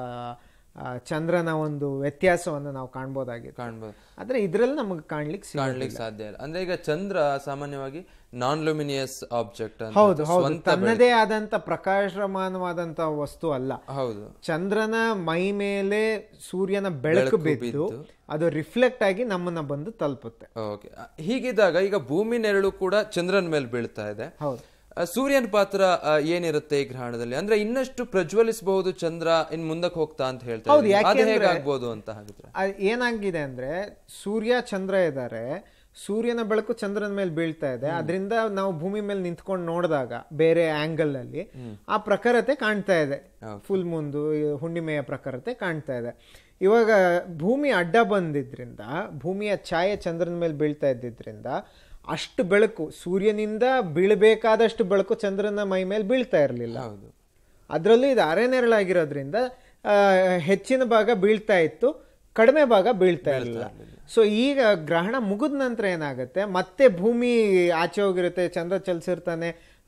ಆ ಚಂದ್ರನ ಒಂದು ವ್ಯತ್ಯಾಸವನ್ನು ನಾವು ಕಾಣ್ಬೋದಾಗಿತ್ತು ಕಾಣ್ಬೋದು ಆದ್ರೆ ಇದ್ರಲ್ಲಿ ನಮಗೆ ಕಾಣ್ಲಿಕ್ಕೆ ಸಿಗ ಕಾಣ್ಲಿಕ್ಕೆ ಸಾಧ್ಯ ಇಲ್ಲ ಅಂದ್ರೆ ಈಗ ಚಂದ್ರ ಸಾಮಾನ್ಯವಾಗಿ ನಾನ್ ಲುಮಿನಿಯಸ್ ಆಬ್ಜೆಕ್ಟ್ ಅಂತ ಹೌದು ಹೌದು ಸ್ವಂತ ತನ್ನದೇ ಆದಂತ ಪ್ರಕಾಶಮಾನವಾದಂತ ವಸ್ತು ಅಲ್ಲ ಹೌದು ಚಂದ್ರನ ಮೈ ಮೇಲೆ ಸೂರ್ಯನ ಬೆಳಕು ಬಿದ್ದು ಅದು ರಿಫ್ಲೆಕ್ಟ್ ಆಗಿ ನಮ್ಮನ್ನ ಬಂದು ತಲುಪುತ್ತೆ ಓಕೆ ಹೀಗಿದ್ದಾಗ ಈಗ ಭೂಮಿ ನೆರಳು ಕೂಡ ಚಂದ್ರನ ಮೇಲೆ ಬೀಳ್ತಾ ಇದೆ ಹೌದು ಆ, ಸೂರ್ಯನ ಪಾತ್ರ ಆ, ಏನಿರುತ್ತೆ ಈ ಗ್ರಹಣದಲ್ಲಿ ಅಂದ್ರೆ ಇನ್ನಷ್ಟು ಪ್ರಜ್ವಲಿಸಬಹುದು ಚಂದ್ರ ಇನ್ ಮುಂದಕ್ಕೆ ಹೋಗ್ತಾ ಅಂತ ಹೇಳ್ತಾ ಹೌದು, ಇದ್ದೀನಿ. ಅದು ಯಾಕೆಂದ್ರೆ- ಹೇಗಾಗ್ಬೋದು ಅಂತ ಹಾಗಿದ್ರೆ ಅದ್ ಏನಾಗಿದೆ ಅಂದ್ರೆ ಸೂರ್ಯ ಚಂದ್ರ ಇದ್ದಾರೆ ಸೂರ್ಯನ ಬೆಳಕು ಚಂದ್ರನ ಮೇಲೆ ಬೀಳ್ತಾ ಇದೆ ಅದರಿಂದ ನಾವು ಭೂಮಿ ಮೇಲೆ ನಿಂತ್ಕೊಂಡು ನೋಡಿದಾಗ ಬೇರೆ ಆಂಗಲ್ ಅಲ್ಲಿ ಆ ಪ್ರಖರತೆ ಕಾಣ್ತಾ ಇದೆ ಫುಲ್ ಮುಂದು ಈ ಹುಣ್ಣಿಮೆಯ ಪ್ರಖರತೆ ಕಾಣ್ತಾ ಇದೆ ಇವಾಗ ಭೂಮಿ ಅಡ್ಡ ಬಂದಿದ್ರಿಂದ ಭೂಮಿಯ ಛಾಯೆ ಚಂದ್ರನ ಮೇಲೆ ಬೀಳ್ತಾ ಇದ್ದಿದ್ರಿಂದ ಅಷ್ಟು ಬೆಳಕು ಸೂರ್ಯನಿಂದ ಬೀಳಬೇಕಾದಷ್ಟು ಬೆಳಕು ಚಂದ್ರನ ಮೈ ಮೇಲೆ ಬೀಳ್ತಾ ಇರಲಿಲ್ಲ ಹೌದು ಅದರಲ್ಲೂ ಇದು ಅರೆ ನೆರಳಾಗಿರೋದ್ರಿಂದ ಆ, ಹೆಚ್ಚಿನ ಭಾಗ ಬೀಳ್ತಾ ಇತ್ತು ಕಡಿಮೆ ಭಾಗ ಬೀಳ್ತಾ ಇರಲಿಲ್ಲ ಸೊ ಈಗ ಗ್ರಹಣ ಮುಗಿದ ನಂತರ ಏನಾಗುತ್ತೆ ಮತ್ತೆ ಭೂಮಿ ಆಚೆ ಹೋಗಿರುತ್ತೆ ಚಂದ್ರ ಚಲಿಸಿರ್ತಾನೆ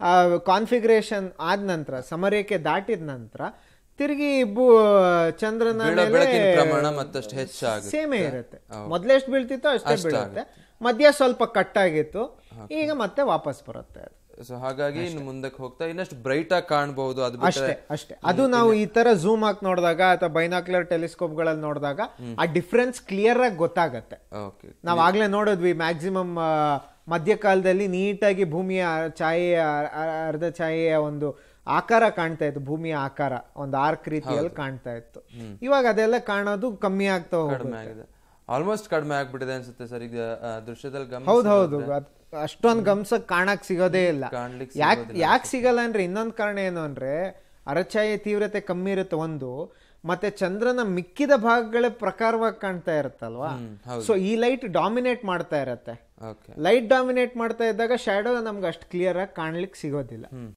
ಕಾನ್ಫಿಗರೇಷನ್ ಆದ ನಂತರ ಸಮರೇಖೆ ದಾಟಿದ ನಂತರ ತಿರುಗಿ ಭೂ ಚಂದ್ರನ ಬೀಳೋ ಮೇಲೆ ಬೆಳಕಿನ ಪ್ರಮಾಣ ಮತ್ತಷ್ಟು ಹೆಚ್ಚಾಗುತ್ತೆ ಸೇಮೇ ಇರುತ್ತೆ ಮೊದ್ಲು ಎಷ್ಟು ಬೀಳ್ತಿತ್ತೋ ಅಷ್ಟೇ ಬೀಳುತ್ತೆ ಮಧ್ಯ ಸ್ವಲ್ಪ ಕಟ್ ಆಗಿತ್ತು ಈಗ ಮತ್ತೆ ವಾಪಸ್ ಬರುತ್ತೆ ಅದು. ಸೊ ಹಾಗಾಗಿ ಇನ್ನು ಮುಂದಕ್ಕೆ ಹೋಗ್ತಾ ಇನ್ನಷ್ಟು ಬ್ರೈಟ್ ಆಗಿ ಕಾಣಬಹುದು ಅದು ಬಿಟ್ರೆ ಅಷ್ಟೇ ಅಷ್ಟೇ ಅದು ನಾವು ಈ ತರ ಝೂಮ್ ಹಾಕಿ ನೋಡಿದಾಗ ಅಥವಾ ಬೈನಾಕ್ಯುಲರ್ ಟೆಲಿಸ್ಕೋಪ್ ಗಳಲ್ಲಿ ನೋಡಿದಾಗ ಆ ಡಿಫ್ರೆನ್ಸ್ ಕ್ಲಿಯರ್ ಆಗಿ ಗೊತ್ತಾಗತ್ತೆ ಓಕೆ ನಾವ್ ಆಗ್ಲೇ ನೋಡಿದ್ವಿ ಮ್ಯಾಕ್ಸಿಮಮ್ ಮಧ್ಯಕಾಲದಲ್ಲಿ ನೀಟಾಗಿ ಭೂಮಿಯ ಛಾಯೆಯ ಅ- ಅರ್ಧ ಛಾಯೆಯ ಒಂದು ಆಕಾರ ಕಾಣ್ತಾ ಇತ್ತು ಭೂಮಿಯ ಆಕಾರ ಒಂದು ಆರ್ಕ್ ರೀತಿಯಲ್ಲಿ ಕಾಣ್ತಾ ಇತ್ತು ಇವಾಗ ಅದೆಲ್ಲ ಕಾಣೋದು ಕಮ್ಮಿ ಆಗ್ತಾ ಹೋಗುತ್ತೆ ಕಡಿಮೆ ಆಗಿದೆ ಆಲ್ಮೋಸ್ಟ್ ಕಡಿಮೆ ಆಗ್ಬಿಟ್ಟಿದೆ ಅನ್ಸುತ್ತೆ ಸರ್ ಈಗ ಆ, ದೃಶ್ಯದಲ್ಲಿ ಗಮನ ಹೌದು ಹೌದು ಅಷ್ಟೊಂದು ಗಮಸಕ್ ಕಾಣಕ್ ಸಿಗೋದೇ ಇಲ್ಲ ಕಾಣ್ಲಿಕ್ಕೆ ಯಾಕೆ ಯಾಕೆ ಸಿಗಲ್ಲ ಅಂದ್ರೆ ಇನ್ನೊಂದ್ ಕಾರಣ ಏನು ಅಂದ್ರೆ ಅರಛಾಯೆ ತೀವ್ರತೆ ಕಮ್ಮಿ ಇರುತ್ತೆ ಒಂದು ಮತ್ತೆ ಚಂದ್ರನ ಮಿಕ್ಕಿದ ಭಾಗಗಳ ಪ್ರಕಾರವಾಗಿ ಕಾಣ್ತಾ ಇರುತ್ತಲ್ವಾ ಸೊ ಈ ಲೈಟ್ ಡಾಮಿನೇಟ್ ಮಾಡ್ತಾ ಇರತ್ತೆ ಓಕೆ ಲೈಟ್ ಡಾಮಿನೇಟ್ ಮಾಡ್ತಾ ಇದ್ದಾಗ ಶ್ಯಾಡೋ ನಮ್ಗೆ ಅಷ್ಟು ಕ್ಲಿಯರ್ ಆಗಿ ಕಾಣ್ಲಿಕ್ಕೆ ಸಿಗೋದಿಲ್ಲ